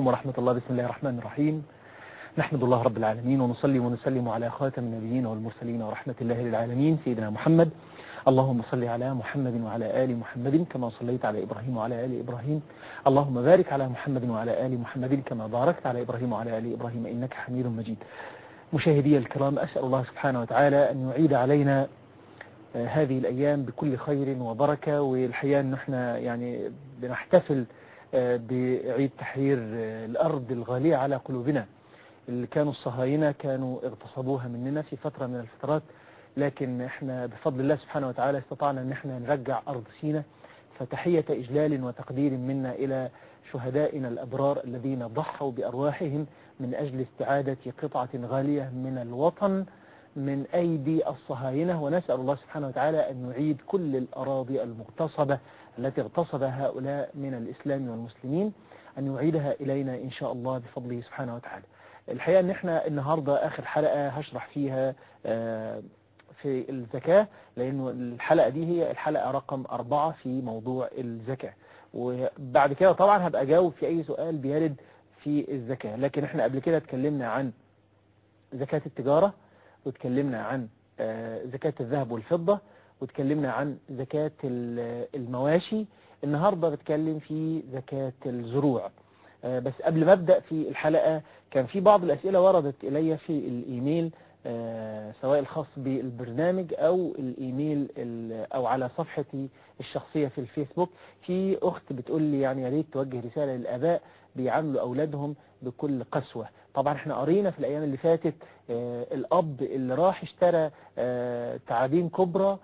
عليكم ورحمة الله بسم الله الرحمن الرحيم نحمد الله رب العالمين ونصلي ونسلم على خاتم النبيين والمرسلين ورحمة الله للعالمين سيدنا محمد اللهم صل على محمد وعلى آل محمد كما صليت على إبراهيم وعلى آل إبراهيم اللهم بارك على محمد وعلى آل محمد كما باركت على إبراهيم وعلى آل إبراهيم إنك حميد مجيد مشاهدي الكرام أسأل الله سبحانه وتعالى أن يعيد علينا هذه الأيام بكل خير وبركة والحقيقة أن احنا يعني بنحتفل بعيد تحرير الأرض الغالية على قلوبنا اللي كانوا الصهاينة كانوا اغتصبوها مننا في فترة من الفترات لكن احنا بفضل الله سبحانه وتعالى استطعنا ان احنا نرجع أرض سينا فتحية إجلال وتقدير منا إلى شهدائنا الأبرار الذين ضحوا بأرواحهم من أجل استعادة قطعة غالية من الوطن من أيدي الصهاينة ونسأل الله سبحانه وتعالى أن يعيد كل الأراضي المغتصبة التي اغتصبها هؤلاء من الإسلام والمسلمين أن يعيدها إلينا إن شاء الله بفضله سبحانه وتعالى الحقيقة أن احنا النهاردة آخر حلقة هشرح فيها في الزكاة لأنه الحلقة دي هي الحلقة رقم أربعة في موضوع الزكاة وبعد كده طبعا هبقى أجاوب في أي سؤال بيرد في الزكاة لكن احنا قبل كده اتكلمنا عن زكاة التجارة واتكلمنا عن زكاة الذهب والفضة واتكلمنا عن زكاة المواشي النهاردة بتكلم في زكاة الزروع بس قبل ما ابدأ في الحلقة كان في بعض الأسئلة وردت إلي في الإيميل سواء الخاص بالبرنامج أو الإيميل أو على صفحتي الشخصية في الفيسبوك في أخت بتقول لي يعني يا ريت توجه رسالة للآباء بيعاملوا أولادهم بكل قسوة طبعا احنا قرينا في الأيام اللي فاتت الأب اللي راح اشترى تعابين كبرى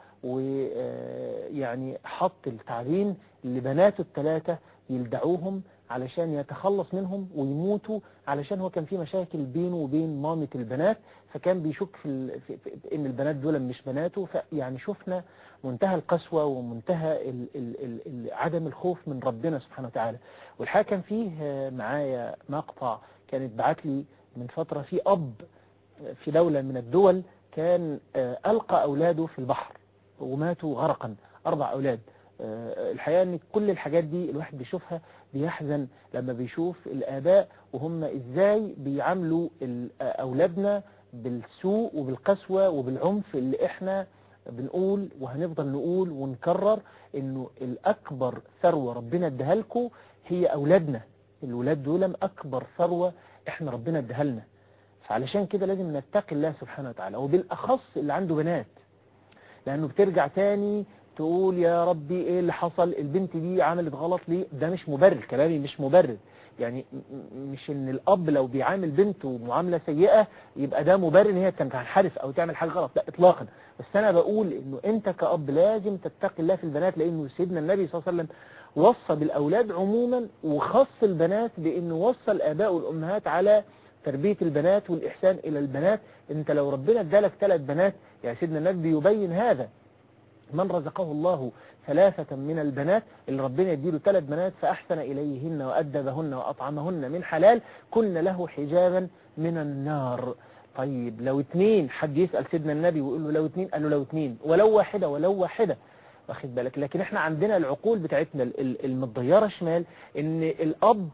ويعني حط التعابين لبناته الثلاثة يلدعوهم علشان يتخلص منهم ويموتوا علشان هو كان في مشاكل بينه وبين مامة البنات فكان بيشك في, في, في ان البنات دول مش بناته فيعني شفنا منتهى القسوة ومنتهى ال ال ال ال عدم الخوف من ربنا سبحانه وتعالى والحقيقة كان فيه معايا مقطع كانت بعت لي من فترة في أب في دولة من الدول كان ألقى أولاده في البحر وماتوا غرقا أربع أولاد الحقيقة ان كل الحاجات دي الواحد بيشوفها بيحزن لما بيشوف الآباء وهم ازاي بيعاملوا أولادنا بالسوء وبالقسوة وبالعنف اللي احنا بنقول وهنفضل نقول ونكرر انه الأكبر ثروة ربنا اداها لكم هي أولادنا الولاد دول أكبر ثروة احنا ربنا اداها لنا فعلشان كده لازم نتقي الله سبحانه وتعالى وبالأخص اللي عنده بنات لأنه بترجع تاني تقول يا ربي ايه اللي حصل البنت دي عملت غلط ليه ده مش مبرر كلامي مش مبرر يعني مش ان الاب لو بيعامل بنته معاملة سيئة يبقى ده مبرر ان هي تنحرف او تعمل حاجة غلط لا اطلاقا بس انا بقول انه انت كأب لازم تتقي الله في البنات لانه سيدنا النبي صلى الله عليه وسلم وصى بالاولاد عموما وخص البنات بانه وصى الاباء والامهات على تربية البنات والإحسان إلى البنات أنت لو ربنا ادالك ثلاث بنات يا سيدنا النبي يبين هذا من رزقه الله ثلاثة من البنات اللي ربنا يديله ثلاث بنات فأحسن إليهن وأدبهن وأطعمهن من حلال كن له حجابا من النار طيب لو اتنين حد يسأل سيدنا النبي ويقول له لو اتنين قال له لو اتنين ولو واحدة ولو واحدة واخد بالك لكن احنا عندنا العقول بتاعتنا المتضيرة شمال ان الأب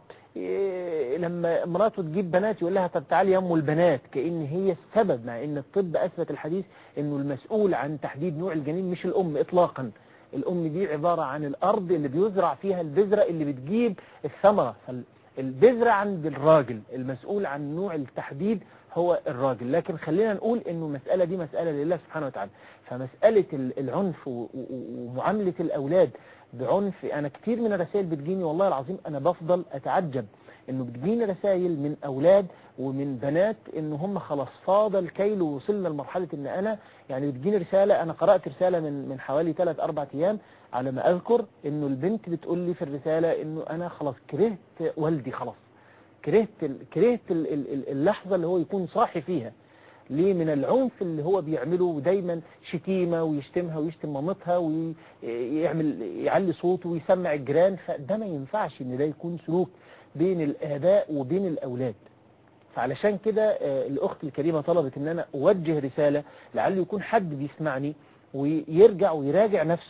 لما مراته تجيب بنات يقول لها طب تعالي يا ام البنات كأن هي السبب مع ان الطب اثبت الحديث انه المسؤول عن تحديد نوع الجنين مش الام اطلاقا الام دي عبارة عن الارض اللي بيزرع فيها البذرة اللي بتجيب الثمرة البذرة عند الراجل المسؤول عن نوع التحديد هو الراجل لكن خلينا نقول انه المسألة دي مسألة لله سبحانه وتعالى فمسألة العنف ومعاملة الاولاد بعنف انا كتير من الرسائل بتجيني والله العظيم انا بفضل اتعجب انه بتجيني رسائل من اولاد ومن بنات ان هم خلاص فاض الكيل ووصلنا لمرحلة ان انا يعني بتجيني رسالة انا قرأت رسالة من من حوالي 3 4 ايام على ما اذكر انه البنت بتقول لي في الرسالة انه انا خلاص كرهت والدي خلاص كرهت كرهت اللحظة اللي هو يكون صاحي فيها ليه من العنف اللي هو بيعمله دايما شتيمة ويشتمها ويشتم مامتها ويعمل يعلي صوته ويسمع الجيران فده ما ينفعش ان ده يكون سلوك بين الآباء وبين الأولاد فعلشان كده الأخت الكريمة طلبت ان انا اوجه رسالة لعله يكون حد بيسمعني ويرجع ويراجع نفسه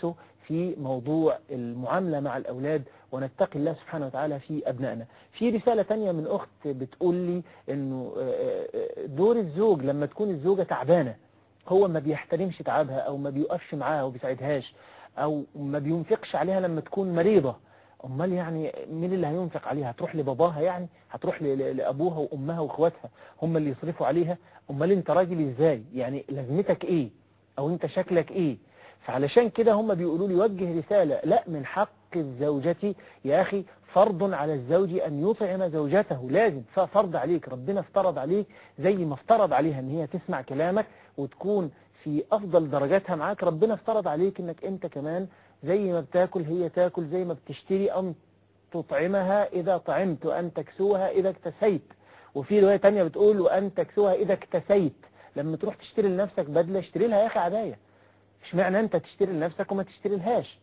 في موضوع المعاملة مع الأولاد ونتقي الله سبحانه وتعالى في أبنائنا في رسالة تانية من أخت بتقول لي أنه دور الزوج لما تكون الزوجة تعبانة هو ما بيحترمش تعبها أو ما بيقفش معاها وبيساعدهاش أو ما بينفقش عليها لما تكون مريضة امال يعني مين اللي هينفق عليها هتروح لباباها يعني هتروح لابوها وامها واخواتها هم اللي يصرفوا عليها امال انت راجل ازاي يعني لازمتك ايه او انت شكلك ايه فعلشان كده هم بيقولوا لي وجه رسالة لا من حق الزوجة يا اخي فرض على الزوج ان يطعم زوجته لازم فرض عليك ربنا افترض عليك زي ما افترض عليها ان هي تسمع كلامك وتكون في افضل درجاتها معاك ربنا افترض عليك انك انت كمان زي ما بتاكل هي تاكل زي ما بتشتري أن تطعمها إذا طعمت وأن تكسوها إذا اكتسيت وفي رواية تانية بتقول وأن تكسوها إذا اكتسيت لما تروح تشتري لنفسك بدلة اشتري لها يا أخي عباية مش معنى أنت تشتري لنفسك وما تشتري لهاش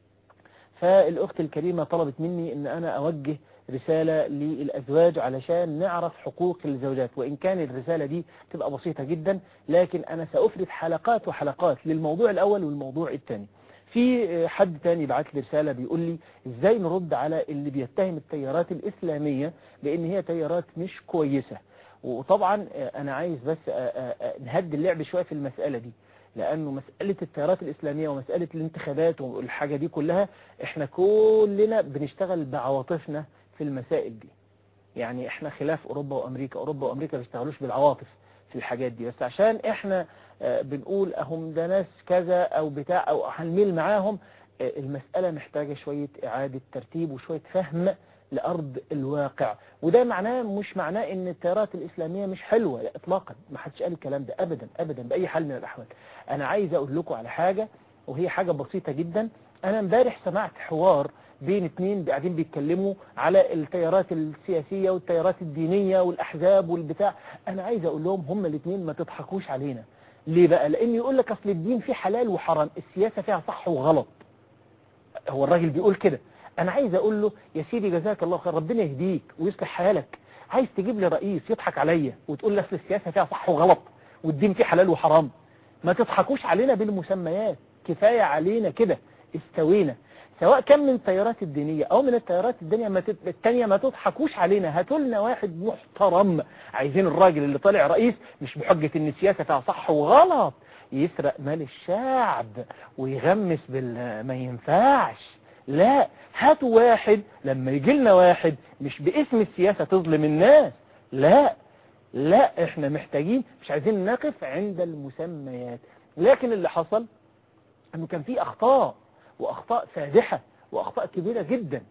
فالأخت الكريمة طلبت مني أن أنا أوجه رسالة للأزواج علشان نعرف حقوق الزوجات وإن كان الرسالة دي تبقى بسيطة جدا لكن أنا سأفرد حلقات وحلقات للموضوع الأول والموضوع الثاني في حد تاني بعت لي رسالة بيقول لي ازاي نرد على اللي بيتهم التيارات الإسلامية بان هي تيارات مش كويسة وطبعا انا عايز بس نهدي اللعب شوية في المسألة دي لانه مسألة التيارات الإسلامية ومسألة الانتخابات والحاجة دي كلها احنا كلنا بنشتغل بعواطفنا في المسائل دي يعني احنا خلاف اوروبا وامريكا اوروبا وامريكا بيشتغلوش بالعواطف في الحاجات دي بس عشان احنا بنقول اهم ده ناس كذا او بتاع او هنميل معاهم المسألة محتاجة شوية اعادة ترتيب وشوية فهم لأرض الواقع وده معناه مش معناه ان التيارات الإسلامية مش حلوة لا اطلاقا ما حدش قال الكلام ده ابدا ابدا بأي حال من الأحوال انا عايز اقول لكم على حاجة وهي حاجة بسيطة جدا انا امبارح سمعت حوار بين اتنين قاعدين بيتكلموا على التيارات السياسية والتيارات الدينية والأحزاب والبتاع أنا عايز أقول لهم هم الاتنين ما تضحكوش علينا ليه بقى لأن يقول لك أصل الدين فيه حلال وحرام السياسة فيها صح وغلط هو الراجل بيقول كده أنا عايز أقول له يا سيدي جزاك الله خير ربنا يهديك ويصلح حالك عايز تجيب لي رئيس يضحك عليا وتقول لي أصل السياسة فيها صح وغلط والدين فيه حلال وحرام ما تضحكوش علينا بالمسميات كفاية علينا كده استوينا سواء كان من التيارات الدينية او من التيارات الدنيا ما تت... التانية ما تضحكوش علينا هاتوا لنا واحد محترم عايزين الراجل اللي طالع رئيس مش بحجة ان السياسة فيها صح وغلط يسرق مال الشعب ويغمس بال ما ينفعش لا هاتوا واحد لما يجي لنا واحد مش باسم السياسة تظلم الناس لا لا احنا محتاجين مش عايزين نقف عند المسميات لكن اللي حصل انه كان في اخطاء واخطاء فادحة واخطاء كبيرة جدا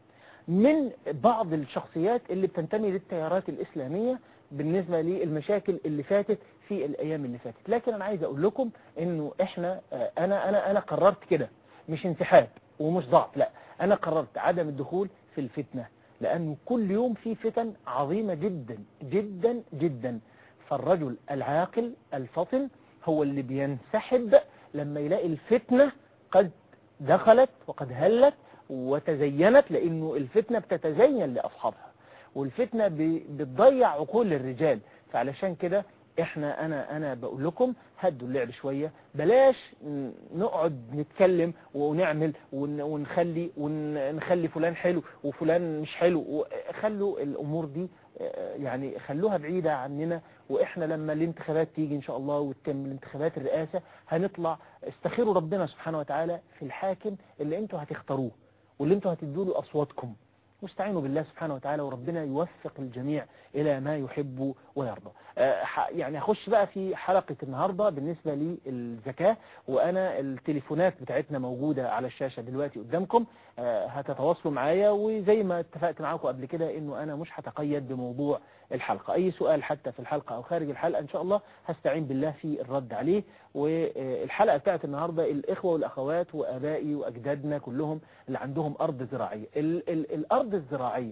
من بعض الشخصيات اللي بتنتمي للتيارات الاسلامية بالنسبة للمشاكل اللي فاتت في الايام اللي فاتت لكن انا عايز اقول لكم انه احنا انا انا انا قررت كده مش انسحاب ومش ضعف لا انا قررت عدم الدخول في الفتنة لانه كل يوم في فتن عظيمة جدا جدا جدا فالرجل العاقل الفطن هو اللي بينسحب لما يلاقي الفتنة قد دخلت وقد هلت وتزينت لانه الفتنة بتتزين لاصحابها والفتنة بتضيع عقول الرجال فعلشان كده احنا انا انا بقول لكم هدوا اللعب شوية بلاش نقعد نتكلم ونعمل ونخلي ونخلي فلان حلو وفلان مش حلو خلوا الامور دي يعني خلوها بعيدة عننا واحنا لما الانتخابات تيجي ان شاء الله وتتم الانتخابات الرئاسة هنطلع استخيروا ربنا سبحانه وتعالى في الحاكم اللي انتوا هتختاروه واللي انتوا هتدوا له اصواتكم واستعينوا بالله سبحانه وتعالى وربنا يوفق الجميع إلى ما يحب ويرضى يعني هخش بقى في حلقة النهاردة بالنسبة للزكاة وأنا التليفونات بتاعتنا موجودة على الشاشة دلوقتي قدامكم هتتواصلوا معايا وزي ما اتفقت معاكم قبل كده إنه أنا مش هتقيد بموضوع الحلقة أي سؤال حتى في الحلقة أو خارج الحلقة إن شاء الله هستعين بالله في الرد عليه والحلقة بتاعت النهاردة الإخوة والأخوات وأبائي وأجدادنا كلهم اللي عندهم أرض زراعية ال ال الأرض الزراعية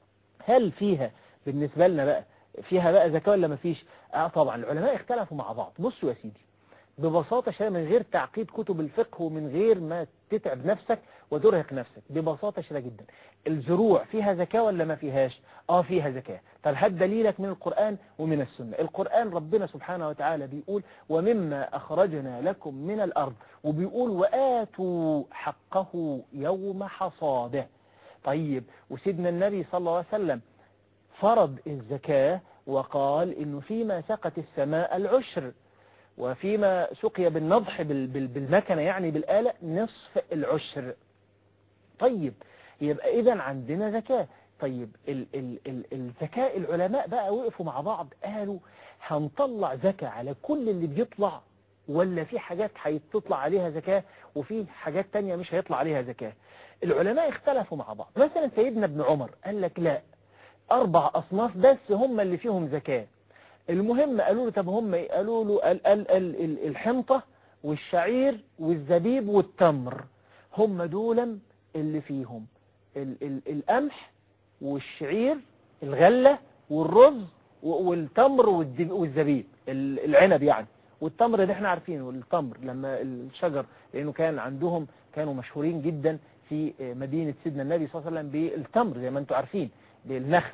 هل فيها بالنسبة لنا بقى فيها بقى زكاة ولا ما فيش آه طبعا العلماء اختلفوا مع بعض بصوا يا سيدي ببساطة شديدة من غير تعقيد كتب الفقه ومن غير ما تتعب نفسك وترهق نفسك ببساطة شديدة جدا الزروع فيها زكاة ولا ما فيهاش اه فيها زكاة طب هات دليلك من القرآن ومن السنة القرآن ربنا سبحانه وتعالى بيقول ومما أخرجنا لكم من الأرض وبيقول وآتوا حقه يوم حصاده طيب وسيدنا النبي صلى الله عليه وسلم فرض الزكاة وقال إنه فيما سقت السماء العشر وفيما سقي بالنضح بالمكنة يعني بالآلة نصف العشر طيب يبقى إذا عندنا زكاة طيب ال ال ال الزكاة العلماء بقى وقفوا مع بعض قالوا هنطلع زكاة على كل اللي بيطلع ولا في حاجات هيتطلع عليها زكاة وفي حاجات تانية مش هيطلع عليها زكاة العلماء اختلفوا مع بعض مثلا سيدنا ابن عمر قال لك لا أربع أصناف بس هم اللي فيهم زكاة المهم قالوا له طب هم قالوا له ال ال ال الحنطة والشعير والزبيب والتمر هم دولا اللي فيهم ال ال القمح والشعير الغلة والرز والتمر والزبيب العنب يعني والتمر ده احنا عارفينه التمر لما الشجر لانه كان عندهم كانوا مشهورين جدا في مدينة سيدنا النبي صلى الله عليه وسلم بالتمر زي ما انتم عارفين بالنخل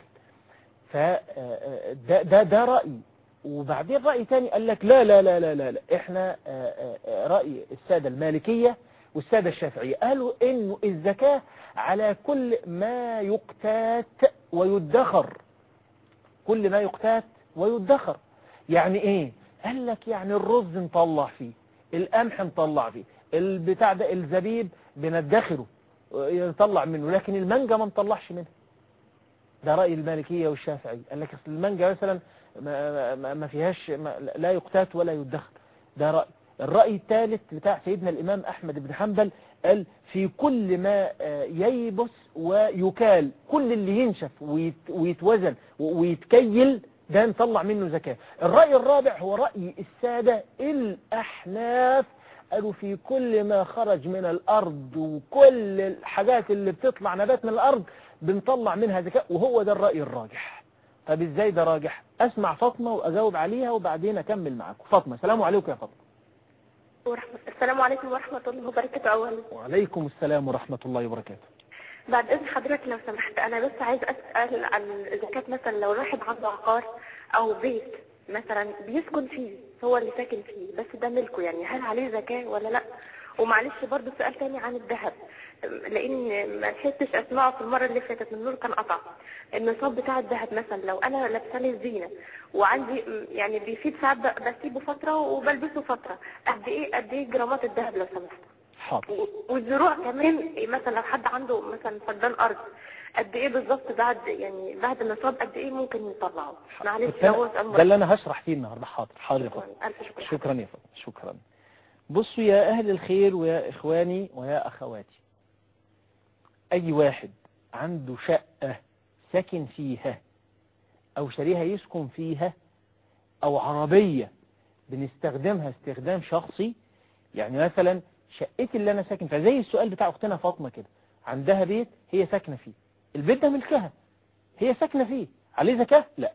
فده ده ده رأي وبعدين رأي تاني قال لك لا لا لا لا لا, لا احنا رأي السادة المالكية والسادة الشافعية قالوا انه الزكاة على كل ما يقتات ويدخر كل ما يقتات ويدخر يعني ايه قال لك يعني الرز نطلع فيه القمح نطلع فيه البتاع ده الزبيب بندخره يطلع منه لكن المانجا ما نطلعش منها ده رأي المالكية والشافعية قال لك المانجا مثلا ما, ما, ما فيهاش ما لا يقتات ولا يدخر ده رأي الرأي الثالث بتاع سيدنا الإمام أحمد بن حنبل قال في كل ما ييبس ويكال كل اللي ينشف ويتوزن ويتكيل ده نطلع منه زكاة الرأي الرابع هو رأي السادة الأحناف قالوا في كل ما خرج من الأرض وكل الحاجات اللي بتطلع نبات من الأرض بنطلع منها زكاة وهو ده الرأي الراجح طب ازاي ده راجح اسمع فاطمة واجاوب عليها وبعدين اكمل معاكم فاطمة السلام عليكم يا فاطمة ورحمة السلام عليكم ورحمة الله وبركاته أولا وعليكم السلام ورحمة الله وبركاته بعد إذن حضرتك لو سمحت أنا بس عايز أسأل عن زكاة مثلا لو الواحد عنده عقار أو بيت مثلا بيسكن فيه هو اللي ساكن فيه بس ده ملكه يعني هل عليه زكاة ولا لا ومعلش برضه سؤال تاني عن الذهب لان ما لحقتش اسمعه في المره اللي فاتت النور كان قطع النصاب بتاع الذهب مثلا لو انا لابسه لي الزينه وعندي يعني بيفيد ساعات بسيبه فتره وبلبسه فتره قد ايه قد ايه جرامات الذهب لو سمحت حاضر والزروع كمان مثلا لو حد عنده مثلا فدان ارض قد ايه بالظبط بعد يعني بعد النصاب قد ايه ممكن يطلعه معلش لو ده اللي انا هشرح فيه النهارده حاضر حاضر يا فاطمه شكرا شكرا يا فاطمه شكرا بصوا يا أهل الخير ويا إخواني ويا أخواتي أي واحد عنده شقة ساكن فيها أو شريها يسكن فيها أو عربية بنستخدمها استخدام شخصي يعني مثلا شقتي اللي أنا ساكن فيها زي السؤال بتاع أختنا فاطمة كده عندها بيت هي ساكنة فيه البيت ده ملكها هي ساكنة فيه عليه زكاة؟ لا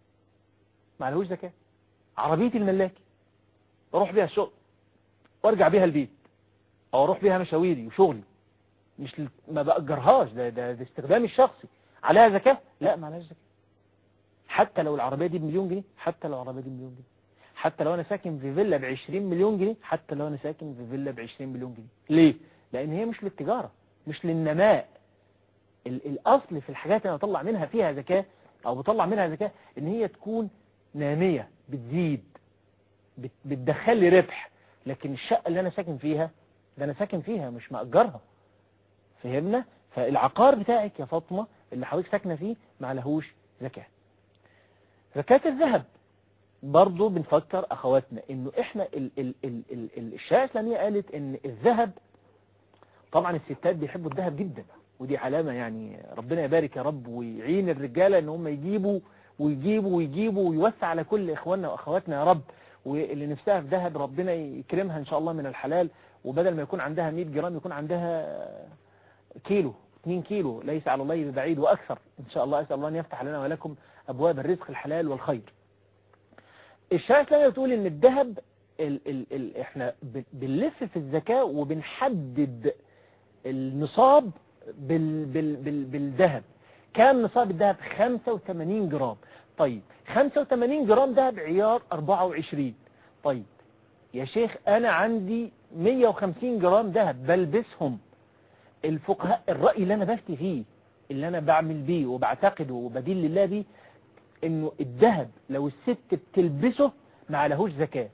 ما عليهوش زكاة عربيتي الملاكي بروح بيها الشغل وارجع بيها البيت او اروح بيها مشاويري وشغلي مش ل... ما بأجرهاش ده, ده, ده استخدامي الشخصي عليها زكاة لا ما عليهاش زكاة حتى لو العربية دي بمليون جنيه حتى لو العربية دي بمليون جنيه حتى لو انا ساكن في فيلا ب 20 مليون جنيه حتى لو انا ساكن في فيلا ب 20 مليون جنيه ليه لان هي مش للتجارة مش للنماء ال... الاصل في الحاجات اللي اطلع منها فيها زكاة او بطلع منها زكاة ان هي تكون نامية بتزيد بت... بتدخل لي ربح لكن الشقة اللي أنا ساكن فيها ده أنا ساكن فيها مش مأجرها فهمنا فالعقار بتاعك يا فاطمة اللي حضرتك ساكنة فيه ما لهوش زكاة زكاة الذهب برضو بنفكر أخواتنا إنه إحنا ال ال ال ال ال الشريعة الإسلامية قالت إن الذهب طبعا الستات بيحبوا الذهب جدا ودي علامة يعني ربنا يبارك يا رب ويعين الرجالة إن هم يجيبوا ويجيبوا ويجيبوا ويوسع على كل إخواننا وأخواتنا يا رب واللي نفسها في ذهب ربنا يكرمها ان شاء الله من الحلال وبدل ما يكون عندها 100 جرام يكون عندها كيلو 2 كيلو ليس على الله ببعيد واكثر ان شاء الله اسال الله ان يفتح لنا ولكم ابواب الرزق الحلال والخير الشريعه الاسلاميه بتقول ان الذهب ال ال ال احنا ب- بنلف في الزكاة وبنحدد النصاب بال بال بال بالذهب كام نصاب الذهب 85 جرام طيب 85 جرام ذهب عيار 24 طيب يا شيخ انا عندي 150 جرام ذهب بلبسهم الفقهاء الرأي اللي انا بفتي فيه اللي انا بعمل بيه وبعتقده وبدين لله بيه انه الذهب لو الست بتلبسه ما عليهوش زكاة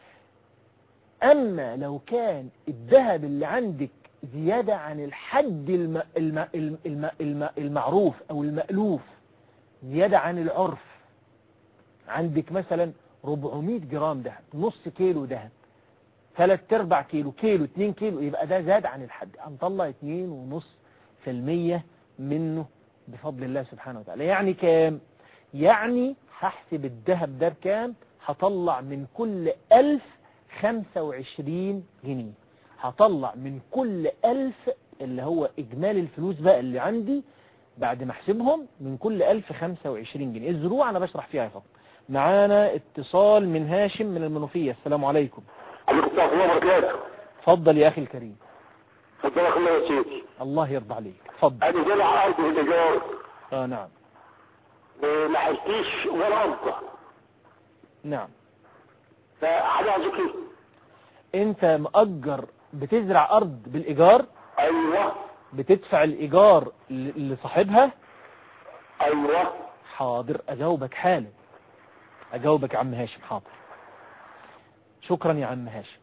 اما لو كان الذهب اللي عندك زيادة عن الحد الم الم الم الم الم المعروف او المألوف زيادة عن العرف عندك مثلا 400 جرام ذهب نص كيلو ذهب ثلاث ارباع كيلو كيلو اتنين كيلو يبقى ده زاد عن الحد هنطلع اتنين ونص في المية منه بفضل الله سبحانه وتعالى يعني كام يعني هحسب الذهب ده بكام هطلع من كل ألف خمسة وعشرين جنيه هطلع من كل ألف اللي هو إجمالي الفلوس بقى اللي عندي بعد ما احسبهم من كل ألف خمسة وعشرين جنيه الزروع أنا بشرح فيها فقط معانا اتصال من هاشم من المنوفية السلام عليكم عليكم السلام ورحمة الله وبركاته اتفضل يا أخي الكريم فضلك الله يا سيدي الله يرضى عليك اتفضل أنا زرع أرض في الإيجار اه نعم ما حلتيش ولا أرض نعم فحاجة ذكي انت مأجر بتزرع أرض بالإيجار أيوة بتدفع الإيجار ل- لصاحبها أيوة حاضر أجاوبك حالا أجاوبك يا عم هاشم حاضر شكرا يا عم هاشم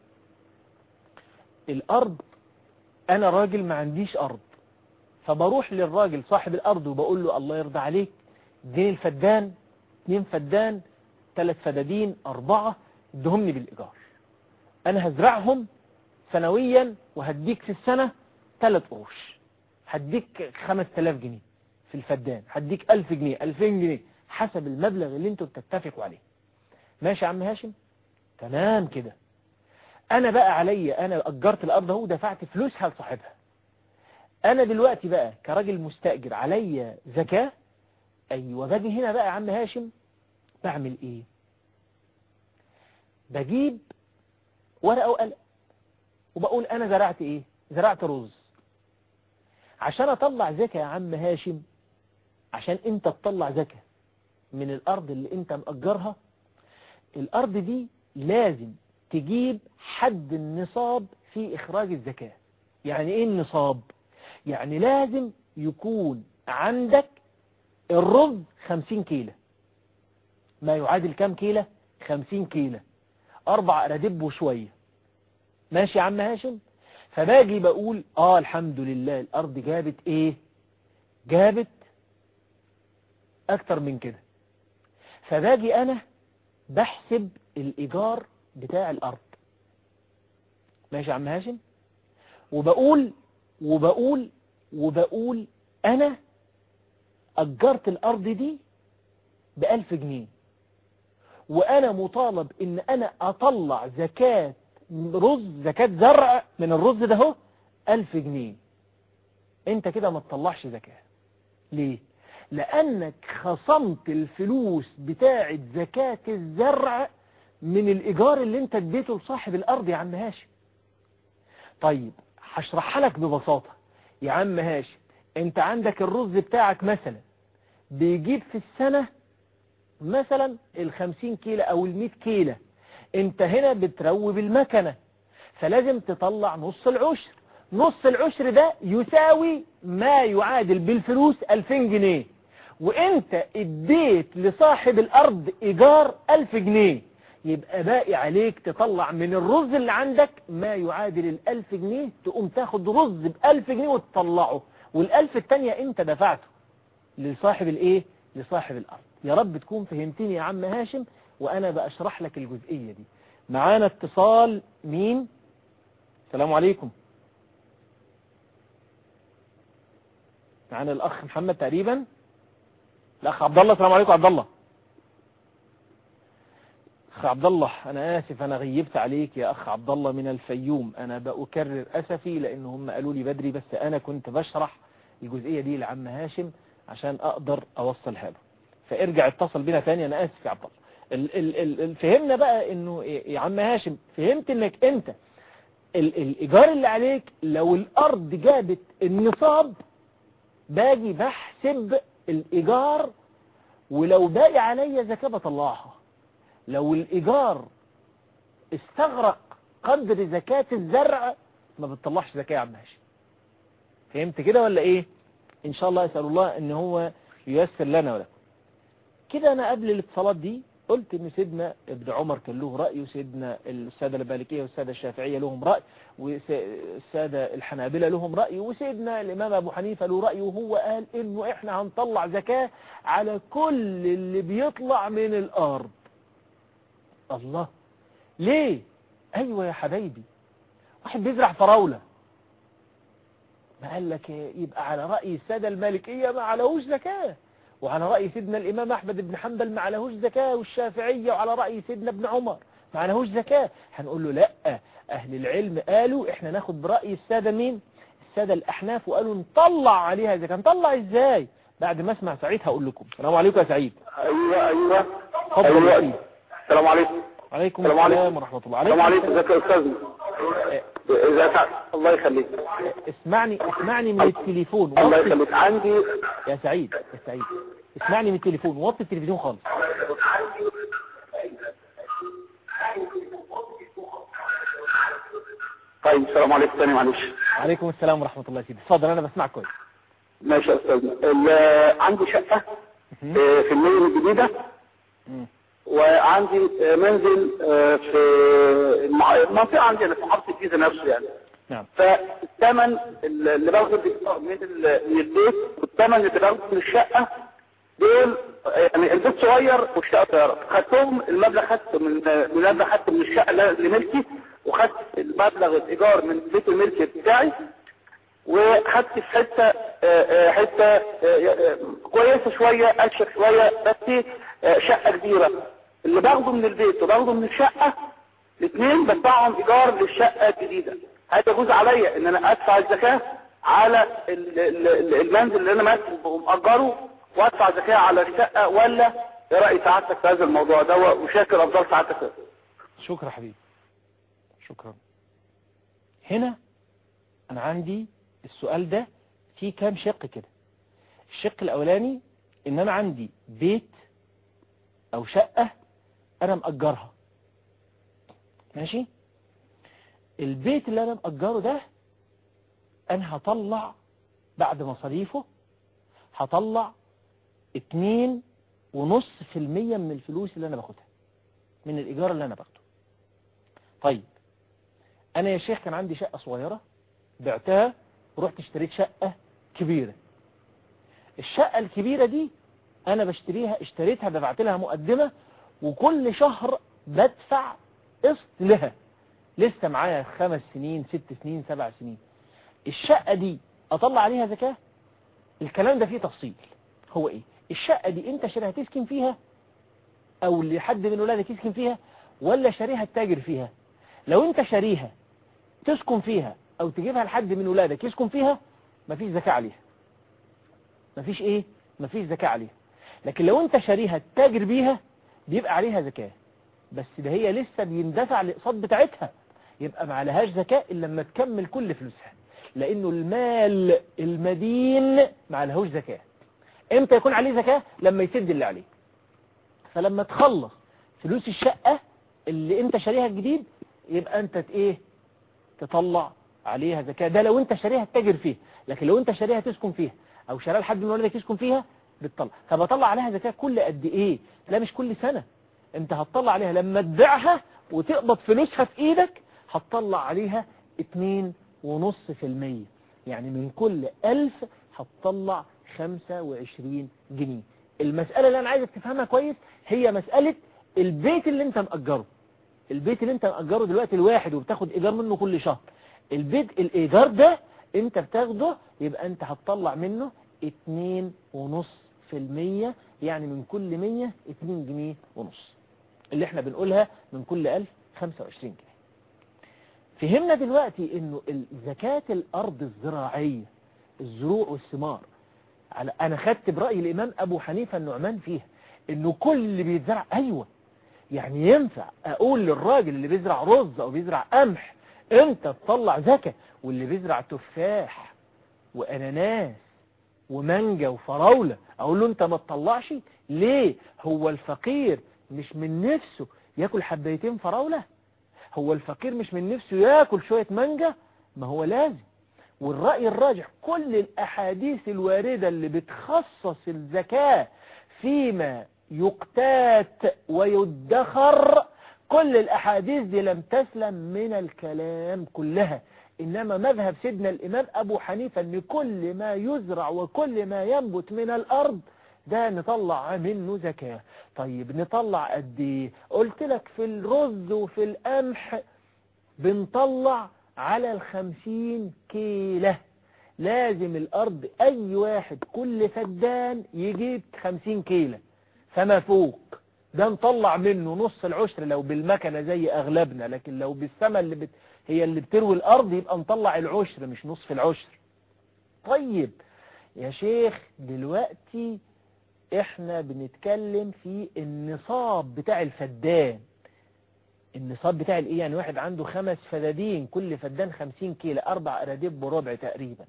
الأرض أنا راجل ما عنديش أرض فبروح للراجل صاحب الأرض وبقول له الله يرضى عليك اديني الفدان اتنين فدان ثلاث فدادين أربعة ادهمني بالإيجار أنا هزرعهم سنويا وهديك في السنة ثلاث قروش هديك خمس تلاف جنيه في الفدان هديك ألف جنيه ألفين جنيه حسب المبلغ اللي انتوا بتتفقوا عليه ماشي يا عم هاشم تمام كده انا بقى عليا انا اجرت الارض اهو ودفعت فلوسها لصاحبها انا دلوقتي بقى كراجل مستاجر عليا زكاة ايوه باجي هنا بقى يا عم هاشم بعمل ايه بجيب ورقة وقلم وبقول انا زرعت ايه زرعت رز عشان اطلع زكاة يا عم هاشم عشان انت تطلع زكاة من الارض اللي انت مأجرها الارض دي لازم تجيب حد النصاب في اخراج الزكاة يعني ايه النصاب يعني لازم يكون عندك الرز خمسين كيلة ما يعادل كام كيلة خمسين كيلة اربع اردب وشوية ماشي يا عم هاشم فباجي بقول اه الحمد لله الارض جابت ايه جابت اكتر من كده فباجي انا بحسب الايجار بتاع الارض ماشي يا عم هاشم وبقول وبقول وبقول انا اجرت الارض دي بألف جنيه وانا مطالب ان انا اطلع زكاة رز زكاة زرع من الرز ده هو ألف جنيه انت كده ما تطلعش زكاة ليه لانك خصمت الفلوس بتاعة زكاة الزرع من الايجار اللي انت اديته لصاحب الارض يا عم هاشم طيب هشرحها لك ببساطة يا عم هاشم انت عندك الرز بتاعك مثلا بيجيب في السنة مثلا الخمسين كيلة او المية كيلة انت هنا بتروي بالمكنة فلازم تطلع نص العشر نص العشر ده يساوي ما يعادل بالفلوس 2000 جنيه وانت اديت لصاحب الارض ايجار 1000 جنيه يبقى باقي عليك تطلع من الرز اللي عندك ما يعادل الألف جنيه تقوم تاخد رز بألف جنيه وتطلعه والألف التانية انت دفعته لصاحب الايه لصاحب الارض يا رب تكون فهمتني يا عم هاشم وانا بأشرح لك الجزئية دي معانا اتصال مين السلام عليكم معانا الاخ محمد تقريبا الاخ عبد الله السلام عليكم عبد الله اخ عبد الله انا اسف انا غيبت عليك يا اخ عبد الله من الفيوم انا بأكرر اسفي لان هم قالوا لي بدري بس انا كنت بشرح الجزئية دي لعم هاشم عشان اقدر اوصلها له فارجع اتصل بينا تاني انا اسف يا عبد الله ال ال ال ال فهمنا بقى انه إيه- يا عم هاشم فهمت انك انت ال الايجار اللي عليك لو الارض جابت النصاب باجي بحسب الايجار ولو باقي عليا زكاة بطلعها لو الايجار استغرق قدر زكاة الزرع ما بتطلعش زكاة يا عم هاشم فهمت كده ولا ايه ان شاء الله اسأل الله ان هو ييسر لنا ولكم كده انا قبل الاتصالات دي قلت ان سيدنا ابن عمر كان له رأي وسيدنا السادة المالكية والسادة الشافعية لهم رأي والسادة الحنابلة لهم رأي وسيدنا الامام ابو حنيفة له رأي وهو قال انه احنا هنطلع زكاة على كل اللي بيطلع من الارض الله ليه ايوه يا حبايبي واحد بيزرع فراولة ما قال لك يبقى على رأي السادة المالكية ما عليهوش زكاة وعلى رأي سيدنا الإمام أحمد بن حنبل ما عليهوش زكاة والشافعية وعلى رأي سيدنا ابن عمر ما عليهوش زكاة هنقول له لا أهل العلم قالوا إحنا ناخد برأي السادة مين السادة الأحناف وقالوا نطلع عليها زكاة نطلع إزاي بعد ما اسمع سعيد هقول لكم السلام عليكم يا سعيد ايوه ايوه اتفضل يا سعيد ايوه السلام عليكم عليكم السلام عليكم. السلام ورحمة الله السلام عليكم السلام. ازيك يا استاذنا ازيك يا- الله يخليك اسمعني اسمعني من التليفون الله وطي يخليك عندي يا سعيد يا سعيد اسمعني من التليفون وطي التلفزيون خالص طيب السلام عليكم تاني معلش عليكم السلام ورحمة الله يا سيدي اتفضل انا بسمعك كويس ماشي يا استاذنا ال- عندي شقة آه، في المدينة الجديدة مم. وعندي آه، منزل آه، في المع- المنطقة عندنا في محافظة الجيزة نفسه يعني نعم فالثمن اللي باخده من ال- من البيت والثمن اللي باخده من الشقة دول يعني البيت صغير والشقة صغيرة خدتهم المبلغ خدته من المبلغ خدته من الشقة اللي ملكي وخدت المبلغ الإيجار من بيت الملك بتاعي وخدت في حتة آه، آه، حتة آه، آه، كويسة شوية أشيك شوية بس آه، شقة كبيرة اللي باخده من البيت وباخده من الشقة الاثنين بدفعهم ايجار للشقة الجديدة هل يجوز عليا ان انا ادفع الزكاة على ال- ال- ال- المنزل اللي انا ماسكه ومأجره وادفع زكاة على الشقة ولا ايه رأي سعادتك في هذا الموضوع ده وشاكر افضل سعادتك شكرا حبيبي شكرا هنا انا عندي السؤال ده فيه كام شق كده الشق الاولاني ان انا عندي بيت او شقة انا مأجرها ماشي البيت اللي انا مأجره ده انا هطلع بعد مصاريفه هطلع اتنين ونص في المية من الفلوس اللي انا باخدها من الايجار اللي انا باخده طيب انا يا شيخ كان عندي شقة صغيرة بعتها ورحت اشتريت شقة كبيرة الشقة الكبيرة دي انا بشتريها اشتريتها دفعت لها مقدمة وكل شهر بدفع قسط لها لسه معايا خمس سنين ست سنين سبع سنين الشقة دي اطلع عليها زكاة الكلام ده فيه تفصيل هو ايه الشقة دي انت شاريها تسكن فيها او لحد من ولادك يسكن فيها ولا شاريها التاجر فيها لو انت شاريها تسكن فيها او تجيبها لحد من ولادك يسكن فيها مفيش زكاة عليها مفيش ايه مفيش زكاة عليها لكن لو انت شاريها التاجر بيها بيبقى عليها زكاة بس ده هي لسه بيندفع الاقساط بتاعتها يبقى ما عليهاش زكاة الا لما تكمل كل فلوسها لانه المال المدين ما عليهوش زكاة امتى يكون عليه زكاة لما يسد اللي عليه فلما تخلص فلوس الشقة اللي انت شاريها الجديد يبقى انت ت- ايه تطلع عليها زكاة ده لو انت شاريها التاجر فيها لكن لو انت شاريها تسكن فيها او شاريها لحد من ولدك يسكن فيها بتطلع طب اطلع عليها زكاة كل قد ايه لا مش كل سنة انت هتطلع عليها لما تبيعها وتقبض فلوسها في ايدك هتطلع عليها اتنين ونص في المية يعني من كل ألف هتطلع خمسة وعشرين جنيه المسألة اللي أنا عايزك تفهمها كويس هي مسألة البيت اللي انت مأجره البيت اللي انت مأجره دلوقتي الواحد وبتاخد إيجار منه كل شهر البيت الإيجار ده انت بتاخده يبقى انت هتطلع منه اتنين ونص في المية يعني من كل مية اتنين جنيه ونص اللي احنا بنقولها من كل ألف خمسة وعشرين جنيه فهمنا دلوقتي انه زكاة الارض الزراعية الزروع والثمار على انا خدت برأي الامام ابو حنيفة النعمان فيها انه كل اللي بيتزرع ايوه يعني ينفع اقول للراجل اللي بيزرع رز او بيزرع قمح انت تطلع زكاة واللي بيزرع تفاح واناناس ومانجا وفراولة اقول له انت ما تطلعش ليه هو الفقير مش من نفسه ياكل حبايتين فراولة هو الفقير مش من نفسه ياكل شوية مانجا ما هو لازم والرأي الراجح كل الأحاديث الواردة اللي بتخصص الزكاة فيما يقتات ويدخر كل الأحاديث دي لم تسلم من الكلام كلها إنما مذهب سيدنا الإمام أبو حنيفة أن كل ما يزرع وكل ما ينبت من الأرض ده نطلع منه زكاة طيب نطلع قد ايه قلت لك في الرز وفي القمح بنطلع على الخمسين كيلة لازم الأرض أي واحد كل فدان يجيب خمسين كيلة فما فوق ده نطلع منه نص العشر لو بالمكنة زي أغلبنا لكن لو بالسماء اللي بت... هي اللي بتروي الأرض يبقى نطلع العشر مش نصف العشر طيب يا شيخ دلوقتي احنا بنتكلم في النصاب بتاع الفدان النصاب بتاع الايه يعني واحد عنده خمس فدادين كل فدان خمسين كيلو اربع اراضيب بربع تقريبا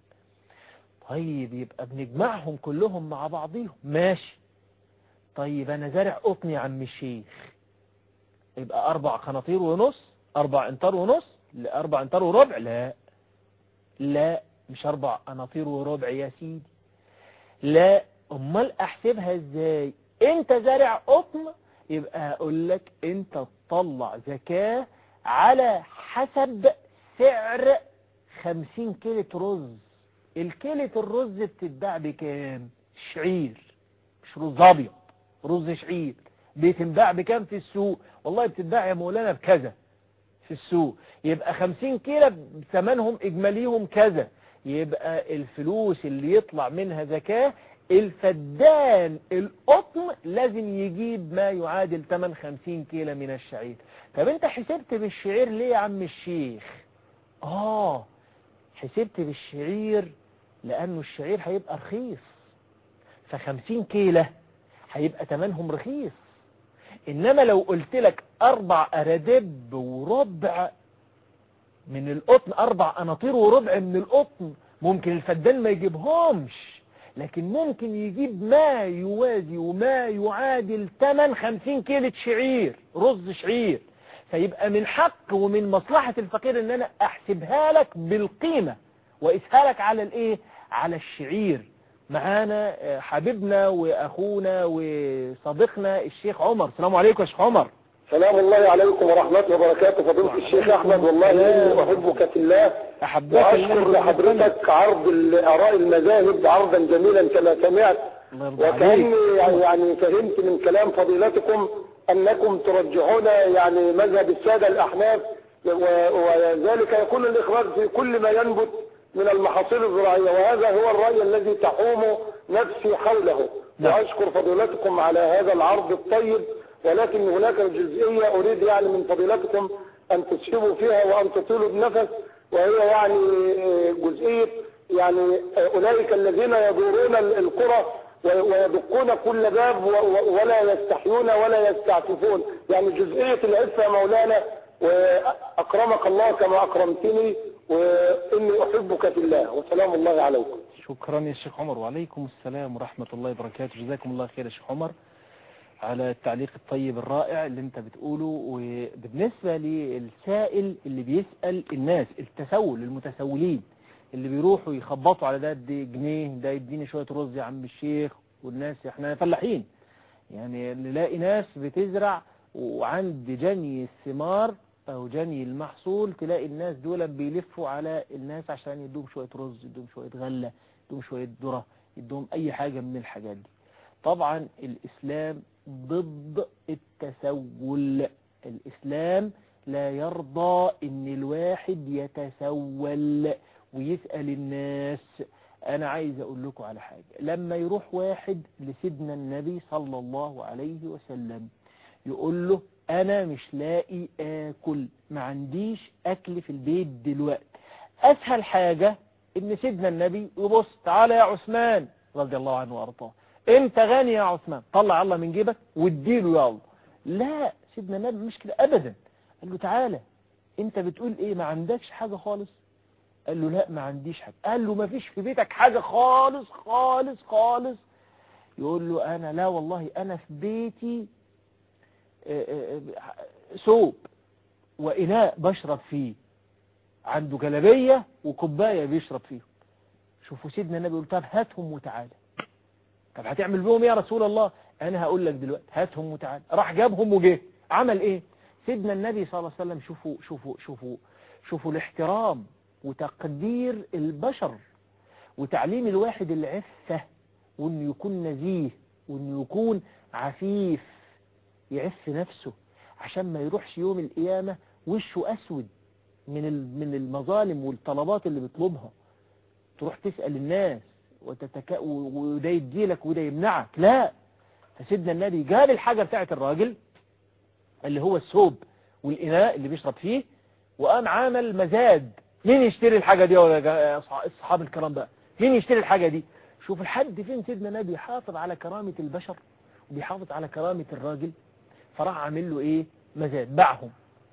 طيب يبقى بنجمعهم كلهم مع بعضيهم ماشي طيب انا زارع قطن يا عم الشيخ يبقى اربع قناطير ونص اربع انطار ونص لا اربع انطار وربع لا لا مش اربع قناطير وربع يا سيدي لا امال احسبها ازاي انت زارع قطن يبقى اقول لك انت تطلع زكاة على حسب سعر خمسين كيلة رز الكيلة الرز بتتباع بكام شعير مش رز ابيض رز شعير بتنباع بكام في السوق والله بتتباع يا مولانا بكذا في السوق يبقى خمسين كيلة ثمنهم اجماليهم كذا يبقى الفلوس اللي يطلع منها زكاة الفدان القطن لازم يجيب ما يعادل 8 50 كيلو من الشعير طب انت حسبت بالشعير ليه يا عم الشيخ اه حسبت بالشعير لانه الشعير هيبقى رخيص ف50 كيلو هيبقى تمنهم رخيص انما لو قلت لك اربع اردب وربع من القطن اربع قناطير وربع من القطن ممكن الفدان ما يجيبهمش لكن ممكن يجيب ما يوازي وما يعادل 8 50 كيلة شعير رز شعير فيبقى من حق ومن مصلحة الفقير ان انا احسبها لك بالقيمة واسهلك لك على الايه على الشعير معانا حبيبنا واخونا وصديقنا الشيخ عمر السلام عليكم يا شيخ عمر سلام الله عليكم ورحمته وبركاته فضيلة الشيخ احمد والله اني احبك في الله احبك واشكر لحضرتك عرض اراء المذاهب عرضا جميلا كما سمعت وكاني يعني فهمت من كلام فضيلتكم انكم ترجحون يعني مذهب الساده الاحناف وذلك يكون الاخراج في كل ما ينبت من المحاصيل الزراعيه وهذا هو الراي الذي تحوم نفسي حوله واشكر فضيلتكم على هذا العرض الطيب ولكن هناك جزئية أريد يعني من فضيلتكم أن تسهبوا فيها وأن تطيلوا النفس وهي يعني جزئية يعني أولئك الذين يدورون القرى ويدقون كل باب ولا يستحيون ولا يستعففون يعني جزئية العفة مولانا وأكرمك الله كما أكرمتني وإني أحبك في الله وسلام الله عليكم شكرا يا شيخ عمر وعليكم السلام ورحمة الله وبركاته جزاكم الله خير يا شيخ عمر على التعليق الطيب الرائع اللي انت بتقوله وبالنسبة للسائل اللي بيسأل الناس التسول المتسولين اللي بيروحوا يخبطوا على ده دي جنيه ده يديني شوية رز يا عم الشيخ والناس احنا فلاحين يعني نلاقي ناس بتزرع وعند جني الثمار او جني المحصول تلاقي الناس دول بيلفوا على الناس عشان يدوم شوية رز يدوم شوية غلة يدوم شوية ذرة يدوم اي حاجة من الحاجات دي طبعا الاسلام ضد التسول الإسلام لا يرضى ان الواحد يتسول ويسأل الناس انا عايز اقول لكم على حاجة لما يروح واحد لسيدنا النبي صلى الله عليه وسلم يقول له انا مش لاقي اكل ما عنديش اكل في البيت دلوقتي اسهل حاجة ان سيدنا النبي يبص تعالى يا عثمان رضي الله عنه وارضاه انت غني يا عثمان طلع الله من جيبك واديله يلا لا سيدنا النبي مش كده ابدا قال له تعالى انت بتقول ايه ما عندكش حاجة خالص قال له لا ما عنديش حاجة قال له ما فيش في بيتك حاجة خالص خالص خالص يقول له انا لا والله انا في بيتي ثوب وإناء بشرب فيه عنده جلبية وكوباية بيشرب فيهم شوفوا سيدنا النبي يقول طب هاتهم وتعالى طب هتعمل بهم يا رسول الله انا هقول لك دلوقتي هاتهم وتعالى راح جابهم وجه عمل ايه سيدنا النبي صلى الله عليه وسلم شوفوا شوفوا شوفوا شوفوا الاحترام وتقدير البشر وتعليم الواحد العفة وانه يكون نزيه وانه يكون عفيف يعف نفسه عشان ما يروحش يوم القيامة وشه أسود من من المظالم والطلبات اللي بيطلبها تروح تسأل الناس وتتك... وده يديلك وده يمنعك لا فسيدنا النبي جاب الحاجة بتاعت الراجل اللي هو الثوب والإناء اللي بيشرب فيه وقام عامل مزاد مين يشتري الحاجة دي يا أصحاب الكرام بقى مين يشتري الحاجة دي شوف الحد فين سيدنا النبي يحافظ على كرامة البشر وبيحافظ على كرامة الراجل فراح عامل له ايه مزاد باعهم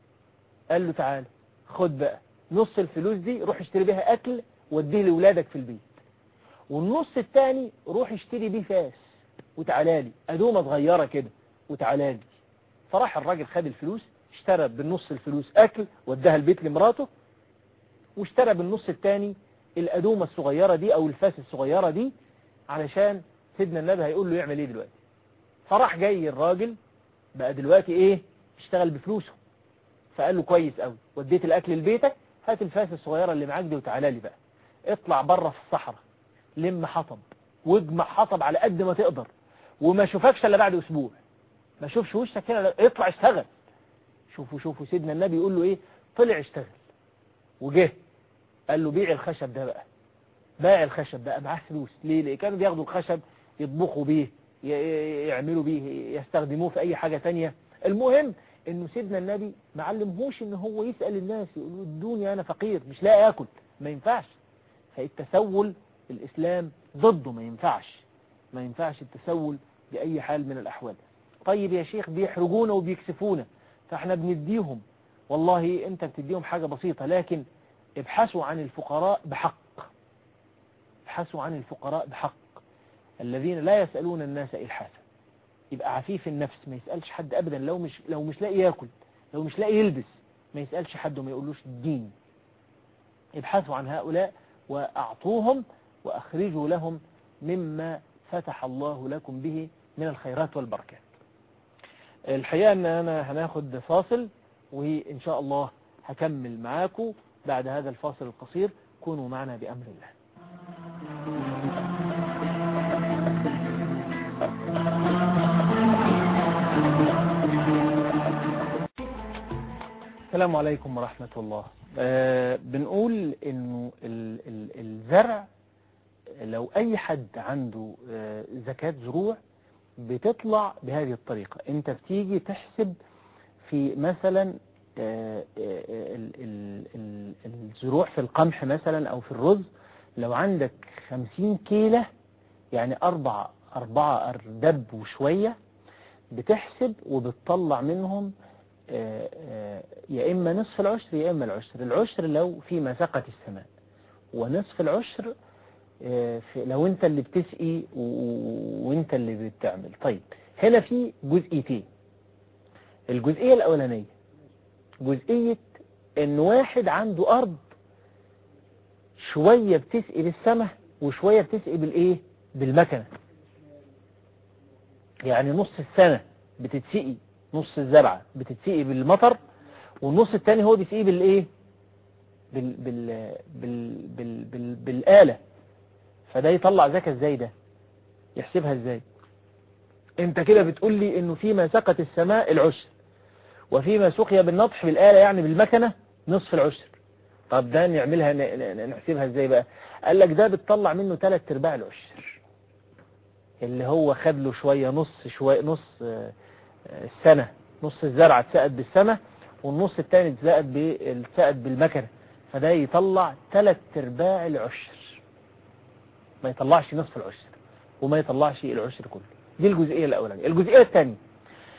قال له تعالى خد بقى نص الفلوس دي روح اشتري بيها اكل وديه لولادك في البيت والنص التاني روح اشتري بيه فاس وتعالى لي ادومه صغيره كده وتعالى لي فراح الراجل خد الفلوس اشترى بالنص الفلوس اكل وداها البيت لمراته واشترى بالنص التاني الادومه الصغيره دي او الفاس الصغيره دي علشان سيدنا النبي هيقول له يعمل ايه دلوقتي فراح جاي الراجل بقى دلوقتي ايه اشتغل بفلوسه فقال له كويس قوي وديت الاكل لبيتك هات الفاس الصغيره اللي معاك دي وتعالى لي بقى اطلع بره في الصحراء لم حطب واجمع حطب على قد ما تقدر وما اشوفكش الا بعد اسبوع ما اشوفش وشك هنا اطلع اشتغل شوفوا شوفوا سيدنا النبي يقول له ايه طلع اشتغل وجه قال له بيع الخشب ده بقى باع الخشب بقى معاه فلوس ليه ليه كانوا بياخدوا الخشب يطبخوا بيه يعملوا بيه يستخدموه في اي حاجة تانية المهم انه سيدنا النبي ما علمهوش ان هو يسأل الناس يقولوا ادوني انا فقير مش لاقي اكل ما ينفعش فالتسول الاسلام ضده ما ينفعش ما ينفعش التسول بأي حال من الأحوال طيب يا شيخ بيحرجونا وبيكسفونا فاحنا بنديهم والله انت بتديهم حاجة بسيطة لكن ابحثوا عن الفقراء بحق ابحثوا عن الفقراء بحق الذين لا يسألون الناس إلحافا يبقى عفيف النفس ما يسألش حد أبدا لو مش لو مش لاقي ياكل لو مش لاقي يلبس ما يسألش حد وما يقولوش الدين ابحثوا عن هؤلاء وأعطوهم وأخرجوا لهم مما فتح الله لكم به من الخيرات والبركات الحقيقة أن أنا هناخد فاصل وإن شاء الله هكمل معاكم بعد هذا الفاصل القصير كونوا معنا بأمر الله السلام عليكم ورحمة الله أه بنقول انه ال ال الزرع لو اي حد عنده أه زكاة زروع بتطلع بهذه الطريقة انت بتيجي تحسب في مثلا أه الزروع في القمح مثلا او في الرز لو عندك خمسين كيلة يعني اربع اربعة اردب وشوية بتحسب وبتطلع منهم يا إما نصف العشر يا إما العشر العشر لو في مساقة السماء ونصف العشر لو أنت اللي بتسقي وأنت اللي بتعمل طيب هنا في جزئيتين الجزئية الأولانية جزئية إن واحد عنده أرض شوية بتسقي بالسماء وشوية بتسقي بالإيه بالمكنة يعني نص السنة بتتسقي نص الزرعة بتتسقي بالمطر والنص التاني هو بيسقيه بالايه بال بال بال بال بال بالآلة فده يطلع زكاة ازاي ده يحسبها ازاي انت كده بتقول لي انه فيما سقت السماء العشر وفيما سقي بالنطح بالآلة يعني بالمكنة نصف العشر طب ده نعملها نحسبها ازاي بقى قال لك ده بتطلع منه ثلاث ارباع العشر اللي هو خد له شوية نص شوية نص السنة نص الزرعة اتسقت بالسماء والنص التاني اتسقت بالمكنة فده يطلع ثلاث ارباع العشر ما يطلعش نصف العشر وما يطلعش العشر كله دي الجزئية الأولانية الجزئية الثانية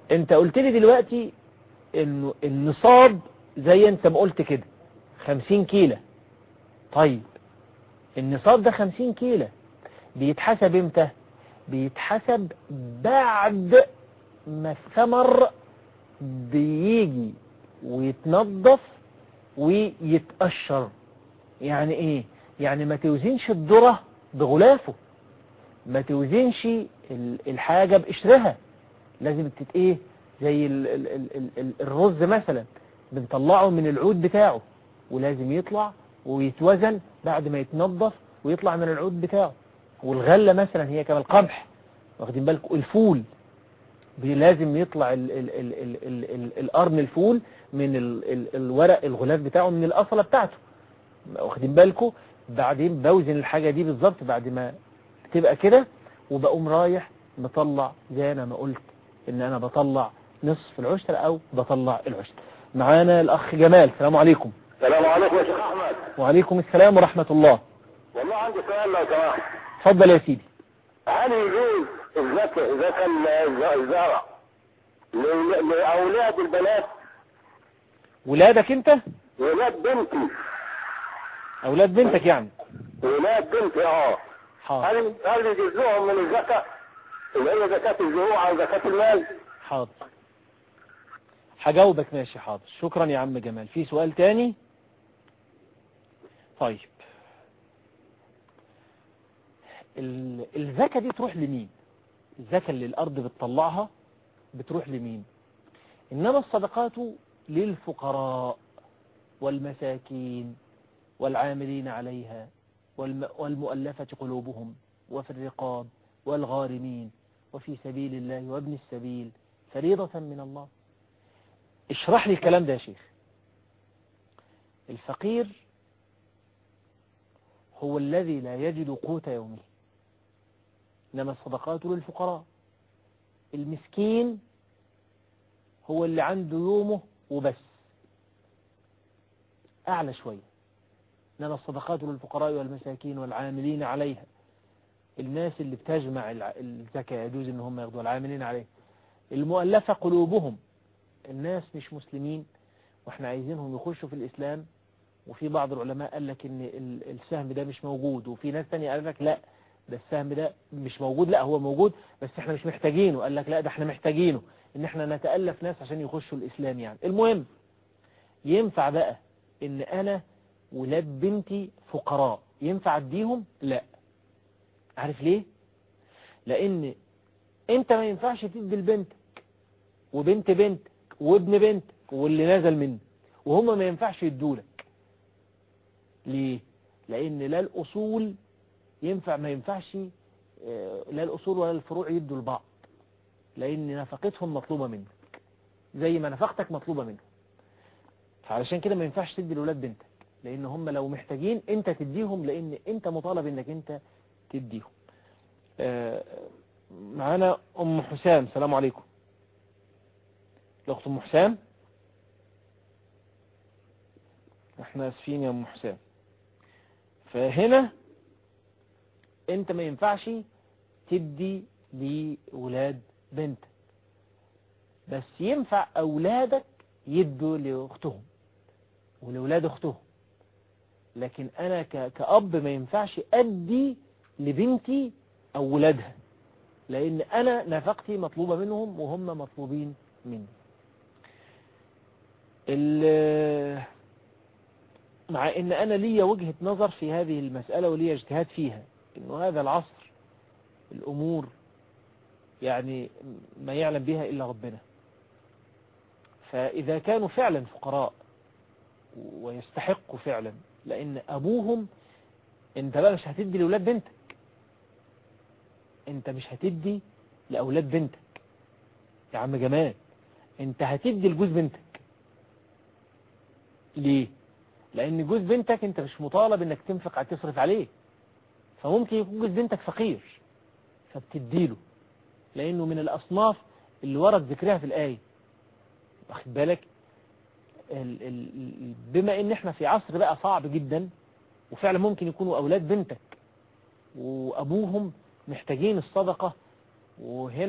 انت قلت لي دلوقتي انه النصاب زي انت ما قلت كده خمسين كيلة طيب النصاب ده خمسين كيلة بيتحسب امتى بيتحسب بعد ما الثمر بيجي ويتنظف ويتقشر يعني ايه يعني ما توزنش الذرة بغلافه ما توزنش الحاجة بقشرها لازم تت ايه زي ال ال ال ال الرز مثلا بنطلعه من العود بتاعه ولازم يطلع ويتوزن بعد ما يتنظف ويطلع من العود بتاعه والغلة مثلا هي كما القمح واخدين بالكم الفول لازم يطلع ال ال ال ال ال ال القرن الفول من ال ال الورق الغلاف بتاعه من الأصلة بتاعته واخدين بالكم بعدين بوزن الحاجة دي بالظبط بعد ما تبقى كده وبقوم رايح مطلع زي انا ما قلت ان انا بطلع نصف العشر او بطلع العشر معانا الاخ جمال السلام عليكم السلام عليكم يا شيخ احمد وعليكم السلام ورحمة الله والله عندي سؤال لو سمحت اتفضل يا سيدي هل يجوز الزكاة زكاة الزرع لأولاد البنات ولادك انت ولاد بنتي اولاد بنتك يعني ولاد بنتي اه حاضر هل هل يجوز لهم من الزكاة اللي هي زكاة الزروع او زكاة المال حاضر هجاوبك ماشي حاضر شكرا يا عم جمال في سؤال تاني طيب ال- الزكاة دي تروح لمين الزكاة اللي الأرض بتطلعها بتروح لمين إنما الصدقات للفقراء والمساكين والعاملين عليها والم- والمؤلفة قلوبهم وفي الرقاب والغارمين وفي سبيل الله وابن السبيل فريضة من الله اشرح لي الكلام ده يا شيخ الفقير هو الذي لا يجد قوت يومه إنما الصدقات للفقراء المسكين هو اللي عنده يومه وبس أعلى شوية إنما الصدقات للفقراء والمساكين والعاملين عليها الناس اللي بتجمع الع- الزكاة يجوز إن هم ياخدوا العاملين عليها المؤلفة قلوبهم الناس مش مسلمين واحنا عايزينهم يخشوا في الإسلام وفي بعض العلماء قال لك ان ال- السهم ده مش موجود وفي ناس تانية قال لك لا ده السهم ده مش موجود لا هو موجود بس احنا مش محتاجينه قال لك لا ده احنا محتاجينه ان احنا نتألف ناس عشان يخشوا الإسلام يعني المهم ينفع بقى ان انا ولاد بنتي فقراء ينفع اديهم لا عارف ليه لان انت ما ينفعش تدي لبنتك وبنت بنتك وابن بنتك واللي نازل منك وهم ما ينفعش يدولك ليه لان لا الاصول ينفع ما ينفعش آه، لا الاصول ولا الفروع يدوا لبعض لان نفقتهم مطلوبة منك زي ما نفقتك مطلوبة منهم فعلشان كده ما ينفعش تدي لولاد بنتك لان هم لو محتاجين انت تديهم لان انت مطالب انك انت تديهم آه، معانا ام حسام السلام عليكم الاخت ام حسام احنا اسفين يا ام حسام فهنا انت ما ينفعش تدي لولاد بنتك بس ينفع اولادك يدوا لاختهم ولولاد اختهم لكن انا ك- كأب ما ينفعش ادي لبنتي او ولادها لان انا نفقتي مطلوبة منهم وهم مطلوبين مني ال- مع ان انا ليا وجهة نظر في هذه المسألة وليا اجتهاد فيها انه هذا العصر الامور يعني ما يعلم بها الا ربنا فاذا كانوا فعلا فقراء ويستحقوا فعلا لان ابوهم انت بقى مش هتدي لاولاد بنتك انت مش هتدي لاولاد بنتك يا عم جمال انت هتدي لجوز بنتك ليه لان جوز بنتك انت مش مطالب انك تنفق على تصرف عليه فممكن يكون جوز بنتك فقير فبتديله لانه من الاصناف اللي ورد ذكرها في الايه واخد بالك ال ال ال- بما ان احنا في عصر بقى صعب جدا وفعلا ممكن يكونوا اولاد بنتك وابوهم محتاجين الصدقة وهنا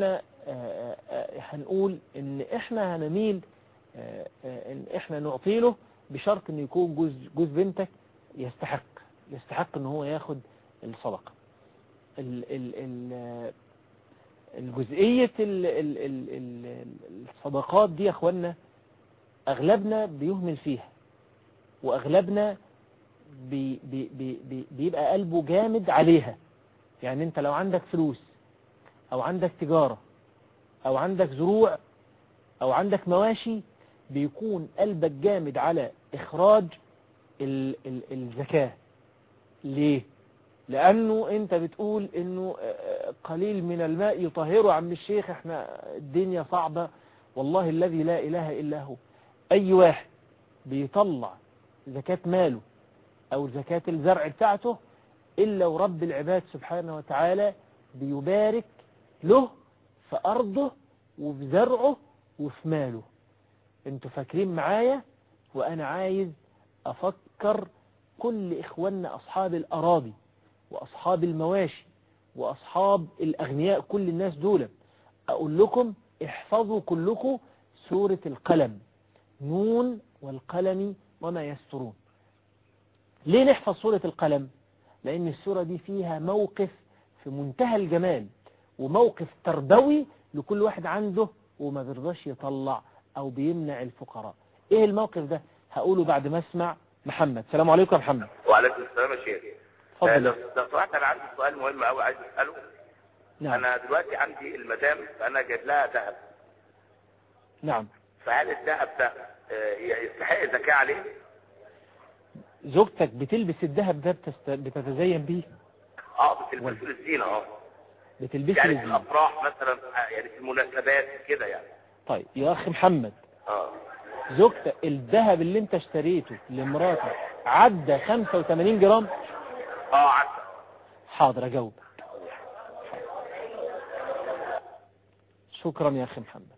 آه، آه، هنقول ان احنا هنميل آه، آه، ان احنا نعطي له بشرط ان يكون جوز جوز بنتك يستحق يستحق ان هو ياخد الصدقة ال ال ال الجزئية ال ال ال ال الصدقات دي يا اخوانا اغلبنا بيهمل فيها واغلبنا بي بي بي بي بيبقى قلبه جامد عليها يعني انت لو عندك فلوس او عندك تجارة او عندك زروع او عندك مواشي بيكون قلبك جامد على اخراج ال ال الزكاة ليه لانه انت بتقول انه آه، قليل من الماء يطهره عم الشيخ احنا الدنيا صعبة والله الذي لا اله الا هو اي واحد بيطلع زكاة ماله او زكاة الزرع بتاعته الا ورب العباد سبحانه وتعالى بيبارك له في ارضه وفي زرعه وفي ماله انتوا فاكرين معايا وانا عايز افكر كل اخواننا اصحاب الاراضي واصحاب المواشي واصحاب الاغنياء كل الناس دول اقول لكم احفظوا كلكم سورة القلم نون والقلم وما يسترون ليه نحفظ سورة القلم لان السورة دي فيها موقف في منتهى الجمال وموقف تربوي لكل واحد عنده وما بيرضاش يطلع او بيمنع الفقراء ايه الموقف ده هقوله بعد ما اسمع محمد السلام عليكم يا محمد وعليكم السلام يا شيخ آه، اتفضل لو لو سمحت انا عندي سؤال مهم قوي عايز اساله نعم انا دلوقتي عندي المدام فانا جايب لها ذهب نعم فهل الذهب ده آه، يستحق الزكاه عليه؟ زوجتك بتلبس الذهب ده بتست... بتتزين بيه اه بتلبسه للزينه اه بتلبسه يعني في للزينة الافراح مثلا آه، يعني في المناسبات كده يعني طيب يا اخي محمد اه زوجتك الذهب اللي انت اشتريته لمراتك عدى 85 جرام اه عارفه حاضر اجاوب شكرا يا اخي محمد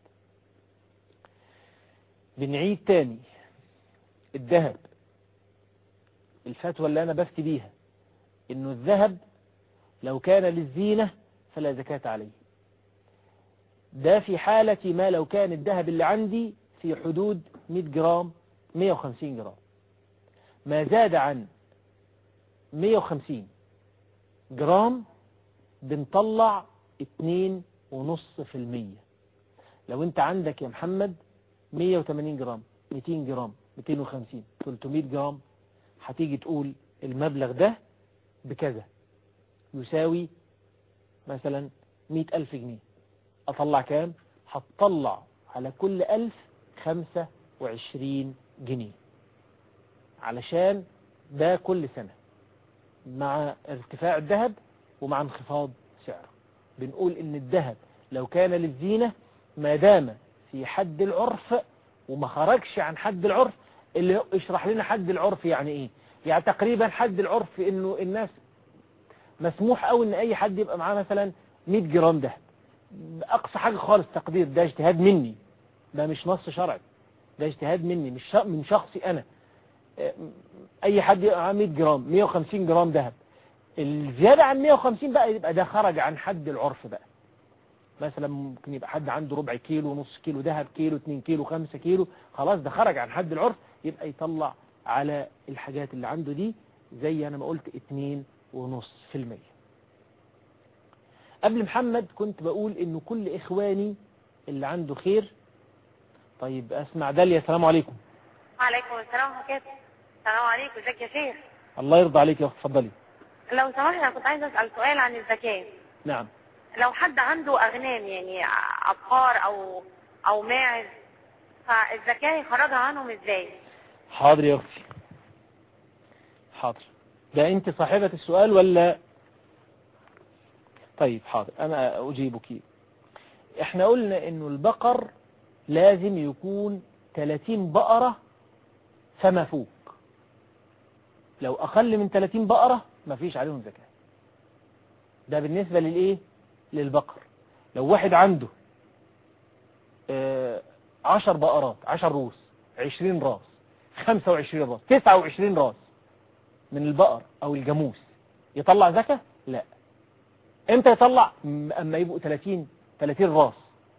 بنعيد تاني الذهب الفتوى اللي انا بفتي بيها انه الذهب لو كان للزينة فلا زكاة عليه ده في حالة ما لو كان الذهب اللي عندي في حدود 100 جرام 150 جرام ما زاد عن 150 جرام بنطلع 2.5% لو انت عندك يا محمد 180 جرام 200 جرام 250 300 جرام هتيجي تقول المبلغ ده بكذا يساوي مثلا 100 ألف جنيه أطلع كام هتطلع على كل ألف 25 جنيه علشان ده كل سنة مع ارتفاع الذهب ومع انخفاض سعره بنقول ان الذهب لو كان للزينة ما دام في حد العرف وما خرجش عن حد العرف اللي يشرح لنا حد العرف يعني ايه يعني تقريبا حد العرف انه الناس مسموح قوي ان اي حد يبقى معاه مثلا 100 جرام ذهب اقصى حاجة خالص تقدير ده اجتهاد مني ده مش نص شرعي ده اجتهاد مني مش شا- من شخصي انا اه، اي حد يبقى معاه 100 جرام 150 جرام ذهب الزيادة عن 150 بقى يبقى ده خرج عن حد العرف بقى مثلا ممكن يبقى حد عنده ربع كيلو نص كيلو ذهب كيلو 2 كيلو 5 كيلو خلاص ده خرج عن حد العرف يبقى يطلع على الحاجات اللي عنده دي زي انا ما قلت 2 ونص في المية قبل محمد كنت بقول انه كل اخواني اللي عنده خير طيب اسمع داليا السلام عليكم وعليكم السلام ورحمة الله السلام عليكم ازيك يا شيخ الله يرضى عليك يا اخت اتفضلي لو سمحت انا كنت عايزه اسال سؤال عن الزكاه نعم لو حد عنده اغنام يعني ابقار او او ماعز فالزكاه يخرجها عنهم ازاي حاضر يا اختي حاضر ده انت صاحبة السؤال ولا طيب حاضر انا اجيبك احنا قلنا انه البقر لازم يكون 30 بقرة فما فوق لو اقل من 30 بقرة مفيش عليهم زكاة ده بالنسبة للايه للبقر لو واحد عنده آه، عشر بقرات عشر روس عشرين راس خمسة وعشرين راس تسعة وعشرين راس من البقر او الجاموس يطلع زكاة لا امتى يطلع م- اما يبقوا 30 30 راس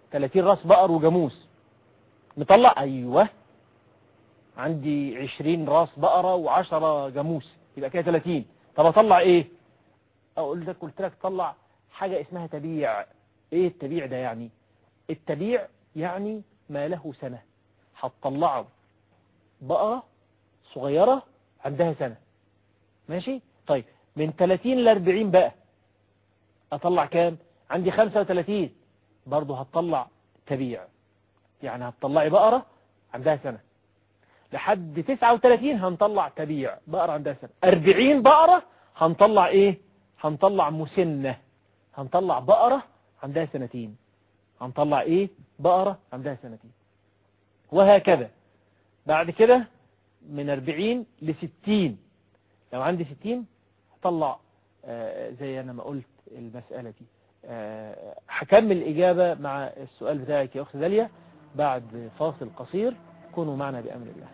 30 راس بقر وجاموس مطلع ايوه عندي 20 راس بقرة و10 جاموس يبقى كده 30 طب اطلع ايه اقول لك قلت لك طلع حاجة اسمها تبيع ايه التبيع ده يعني التبيع يعني ما له سنة هتطلعه بقرة صغيرة عندها سنة ماشي طيب من 30 ل 40 بقى اطلع كام عندي 35 برضه هتطلع تبيع يعني هتطلعي بقرة عندها سنة لحد 39 هنطلع تبيع بقرة عندها سنة 40 بقرة هنطلع ايه هنطلع مسنة هنطلع بقرة عندها سنتين هنطلع ايه بقرة عندها سنتين وهكذا بعد كده من 40 ل 60 لو عندي 60 هطلع آه زي انا ما قلت المسألة دي آه هكمل إجابة مع السؤال بتاعك يا أخت داليا بعد فاصل قصير كونوا معنا بأمر الله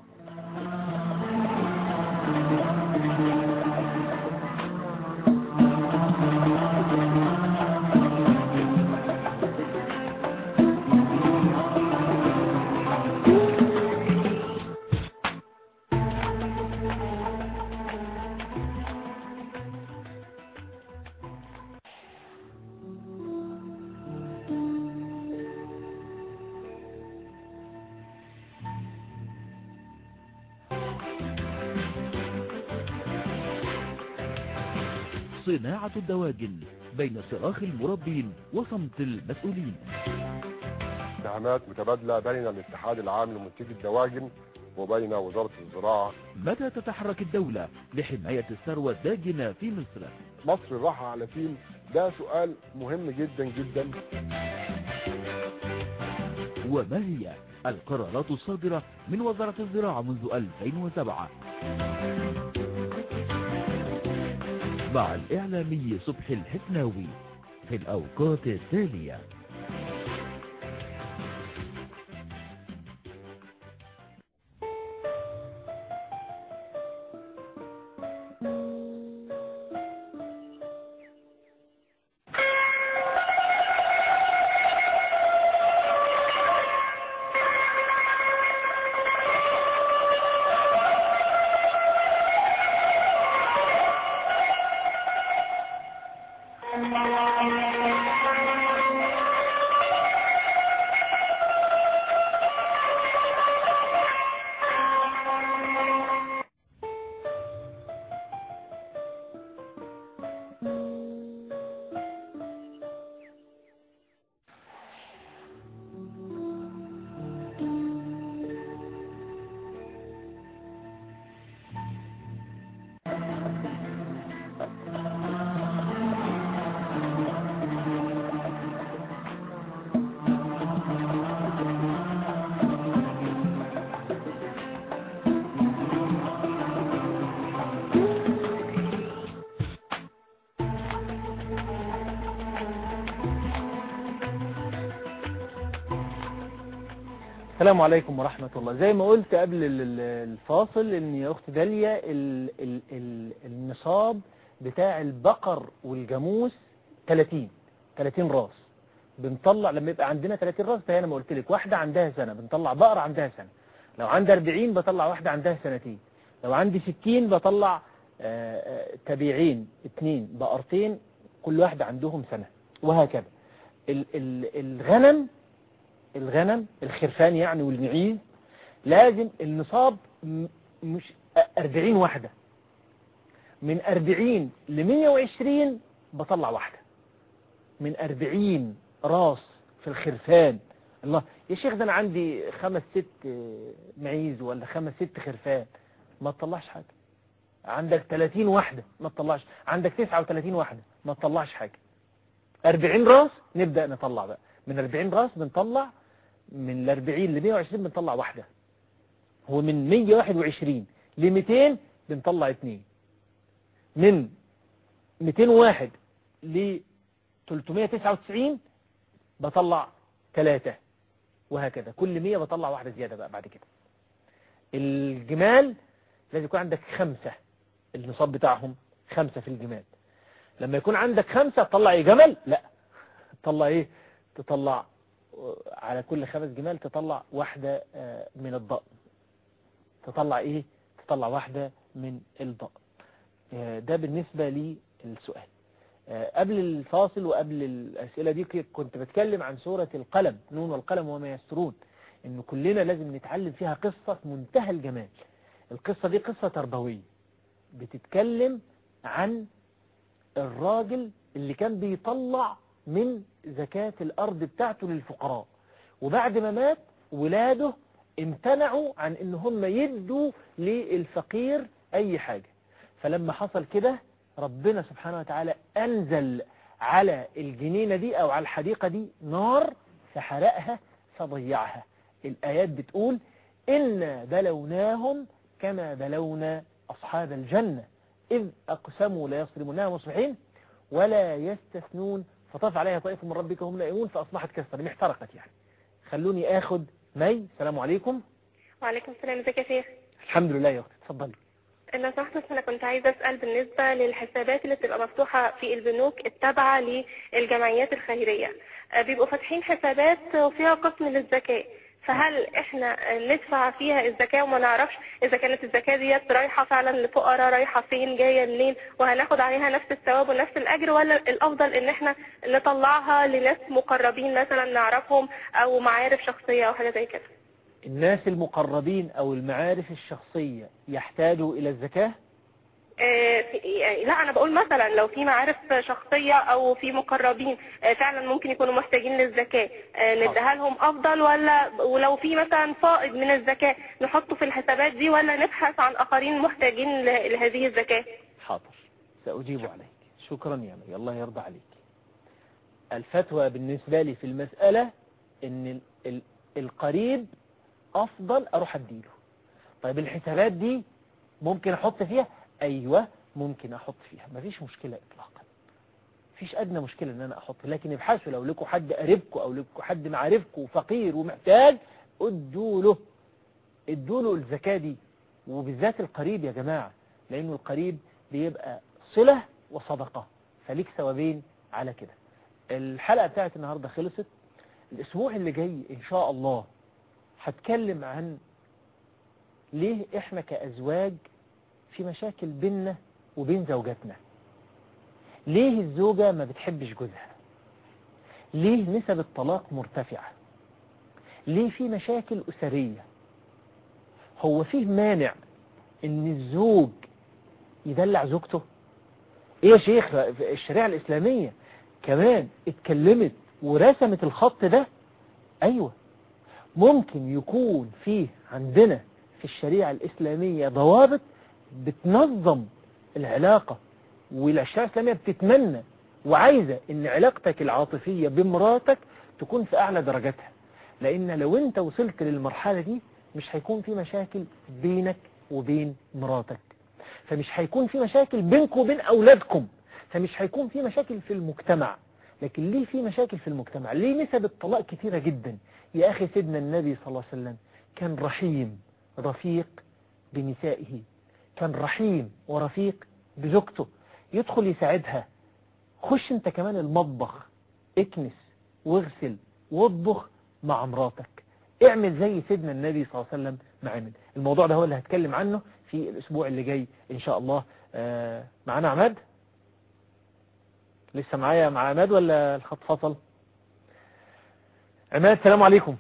صناعة الدواجن بين صراخ المربين وصمت المسؤولين اتهامات متبادلة بين الاتحاد العام لمنتجي الدواجن وبين وزارة الزراعة متى تتحرك الدولة لحماية الثروة الداجنة في مصر مصر راحة على فين ده سؤال مهم جدا جدا وما هي القرارات الصادرة من وزارة الزراعة منذ 2007 مع الإعلامي صبحي الحفناوي في الأوقات التالية السلام عليكم ورحمة الله زي ما قلت قبل ال- ال- الفاصل ان يا اخت داليا ال- ال- ال- النصاب بتاع البقر والجاموس 30 30 راس بنطلع لما يبقى عندنا 30 راس فهي انا ما قلت لك واحدة عندها سنة بنطلع بقرة عندها سنة لو عندي 40 بطلع واحدة عندها سنتين لو عندي 60 بطلع آه، آه، تبيعين اتنين بقرتين كل واحدة عندهم سنة وهكذا ال- ال- الغنم الغنم الخرفان يعني والمعيز لازم النصاب م- مش 40 واحدة من 40 ل 120 بطلع واحدة من 40 راس في الخرفان الله يا شيخ ده انا عندي خمس ست معيز ولا خمس ست خرفان ما تطلعش حاجة عندك 30 واحدة ما تطلعش عندك 39 واحدة ما تطلعش حاجة 40 راس نبدأ نطلع بقى من 40 راس بنطلع من ال 40 ل 120 بنطلع واحدة هو من 121 ل 200 بنطلع اثنين من 201 ل 399 بطلع ثلاثة وهكذا كل 100 بطلع واحدة زيادة بقى بعد كده الجمال لازم يكون عندك خمسة النصاب بتاعهم خمسة في الجمال لما يكون عندك خمسة تطلع ايه جمل لا تطلع ايه تطلع على كل خمس جمال تطلع واحدة آه، من الضأن تطلع ايه تطلع واحدة من الضأن آه، ده بالنسبة للسؤال آه، قبل الفاصل وقبل الأسئلة دي كنت بتكلم عن سورة القلم نون والقلم وما يسترون إن كلنا لازم نتعلم فيها قصة في منتهى الجمال القصة دي قصة تربوية بتتكلم عن الراجل اللي كان بيطلع من زكاة الأرض بتاعته للفقراء وبعد ما مات ولاده امتنعوا عن ان هم يدوا للفقير اي حاجة فلما حصل كده ربنا سبحانه وتعالى انزل على الجنينة دي او على الحديقة دي نار فحرقها فضيعها الايات بتقول إنا بلوناهم كما بلونا أصحاب الجنة إذ أقسموا لا يصرمونها مصبحين ولا يستثنون فطاف عليها طائف من ربك هم نائمون فأصبحت كالصريم احترقت يعني خلوني آخد مي السلام عليكم وعليكم السلام ازيك يا شيخ الحمد لله يا أختي اتفضلي لو سمحت بس انا كنت عايزه اسال بالنسبه للحسابات اللي بتبقى مفتوحه في البنوك التابعه للجمعيات الخيريه آه، بيبقوا فاتحين حسابات وفيها قسم للزكاه فهل احنا ندفع فيها الزكاه وما نعرفش اذا كانت الزكاه ديت رايحه فعلا لفقراء رايحه فين جايه منين وهناخد عليها نفس الثواب ونفس الاجر ولا الافضل ان احنا نطلعها لناس مقربين مثلا نعرفهم او معارف شخصيه او حاجه زي كده الناس المقربين أو المعارف الشخصية يحتاجوا إلى الزكاة آه، في- يعني لا انا بقول مثلا لو في معارف شخصيه او في مقربين آه، فعلا ممكن يكونوا محتاجين للزكاه آه، نديها لهم افضل ولا ولو في مثلا فائض من الزكاه نحطه في الحسابات دي ولا نبحث عن اخرين محتاجين ل- لهذه الزكاه حاضر سأجيب عليك شكرا يا مي الله يرضى عليك الفتوى بالنسبة لي في المسألة ان ال ال القريب افضل اروح اديله طيب الحسابات دي ممكن احط فيها ايوه ممكن احط فيها مفيش مشكلة اطلاقا مفيش ادنى مشكلة ان انا احط لكن ابحثوا لو لكم حد قريبكم او لكم حد معارفكم فقير ومحتاج ادوا له ادوا له الزكاة دي وبالذات القريب يا جماعة لانه القريب بيبقى صلة وصدقة فليك ثوابين على كده الحلقة بتاعت النهاردة خلصت الاسبوع اللي جاي ان شاء الله هتكلم عن ليه احنا كأزواج في مشاكل بيننا وبين زوجاتنا ليه الزوجة ما بتحبش جوزها ليه نسب الطلاق مرتفعة ليه في مشاكل أسرية هو فيه مانع ان الزوج يدلع زوجته ايه يا شيخ الشريعة الإسلامية كمان اتكلمت ورسمت الخط ده ايوه ممكن يكون فيه عندنا في الشريعة الإسلامية ضوابط بتنظم العلاقة والشريعة الإسلامية بتتمنى وعايزة ان علاقتك العاطفية بمراتك تكون في أعلى درجاتها لأن لو انت وصلت للمرحلة دي مش هيكون في مشاكل بينك وبين مراتك فمش هيكون في مشاكل بينك وبين أولادكم فمش هيكون في مشاكل في المجتمع لكن ليه في مشاكل في المجتمع ليه نسب الطلاق كتيرة جدا يا أخي سيدنا النبي صلى الله عليه وسلم كان رحيم رفيق بنسائه كان رحيم ورفيق بزوجته يدخل يساعدها خش انت كمان المطبخ اكنس واغسل واطبخ مع مراتك اعمل زي سيدنا النبي صلى الله عليه وسلم ما عمل الموضوع ده هو اللي هتكلم عنه في الاسبوع اللي جاي ان شاء الله آه معانا عماد لسه معايا مع عماد ولا الخط فصل عماد السلام عليكم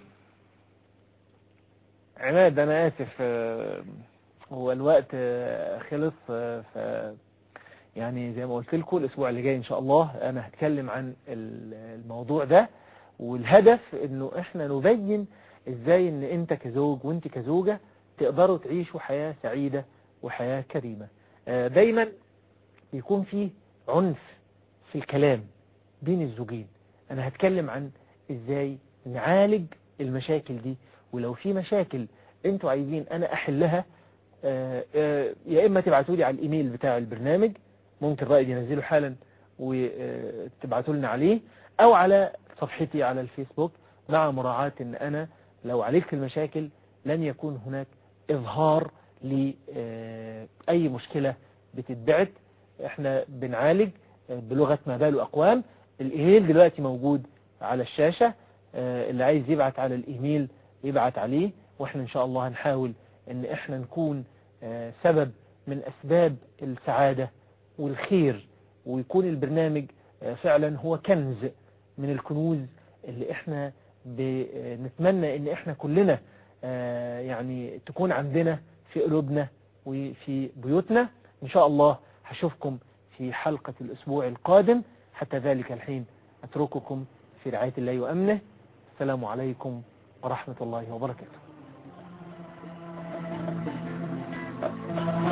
عماد انا اسف آه، هو الوقت آه، خلص آه، ف يعني زي ما قلت لكم الاسبوع اللي جاي ان شاء الله انا هتكلم عن ال- الموضوع ده والهدف انه احنا نبين ازاي ان انت كزوج وانت كزوجة تقدروا تعيشوا حياة سعيدة وحياة كريمة آه، دايما بيكون فيه عنف في الكلام بين الزوجين انا هتكلم عن ازاي نعالج المشاكل دي ولو في مشاكل انتوا عايزين انا احلها آه، آه، يا اما تبعتوا لي على الايميل بتاع البرنامج ممكن رائد ينزله حالا وتبعتوا لنا عليه او على صفحتي على الفيسبوك مع مراعاة ان انا لو عالجت المشاكل لن يكون هناك اظهار لأي مشكلة بتتبعت احنا بنعالج بلغة ما بال اقوام الايميل دلوقتي موجود على الشاشة آه، اللي عايز يبعت على الايميل يبعت عليه واحنا ان شاء الله هنحاول ان احنا نكون آه، سبب من اسباب السعادة والخير ويكون البرنامج آه، فعلا هو كنز من الكنوز اللي احنا بنتمنى ان احنا كلنا آه، يعني تكون عندنا في قلوبنا وفي بيوتنا ان شاء الله هشوفكم في حلقة الاسبوع القادم حتى ذلك الحين اترككم في رعاية الله وامنه السلام عليكم ورحمة الله وبركاته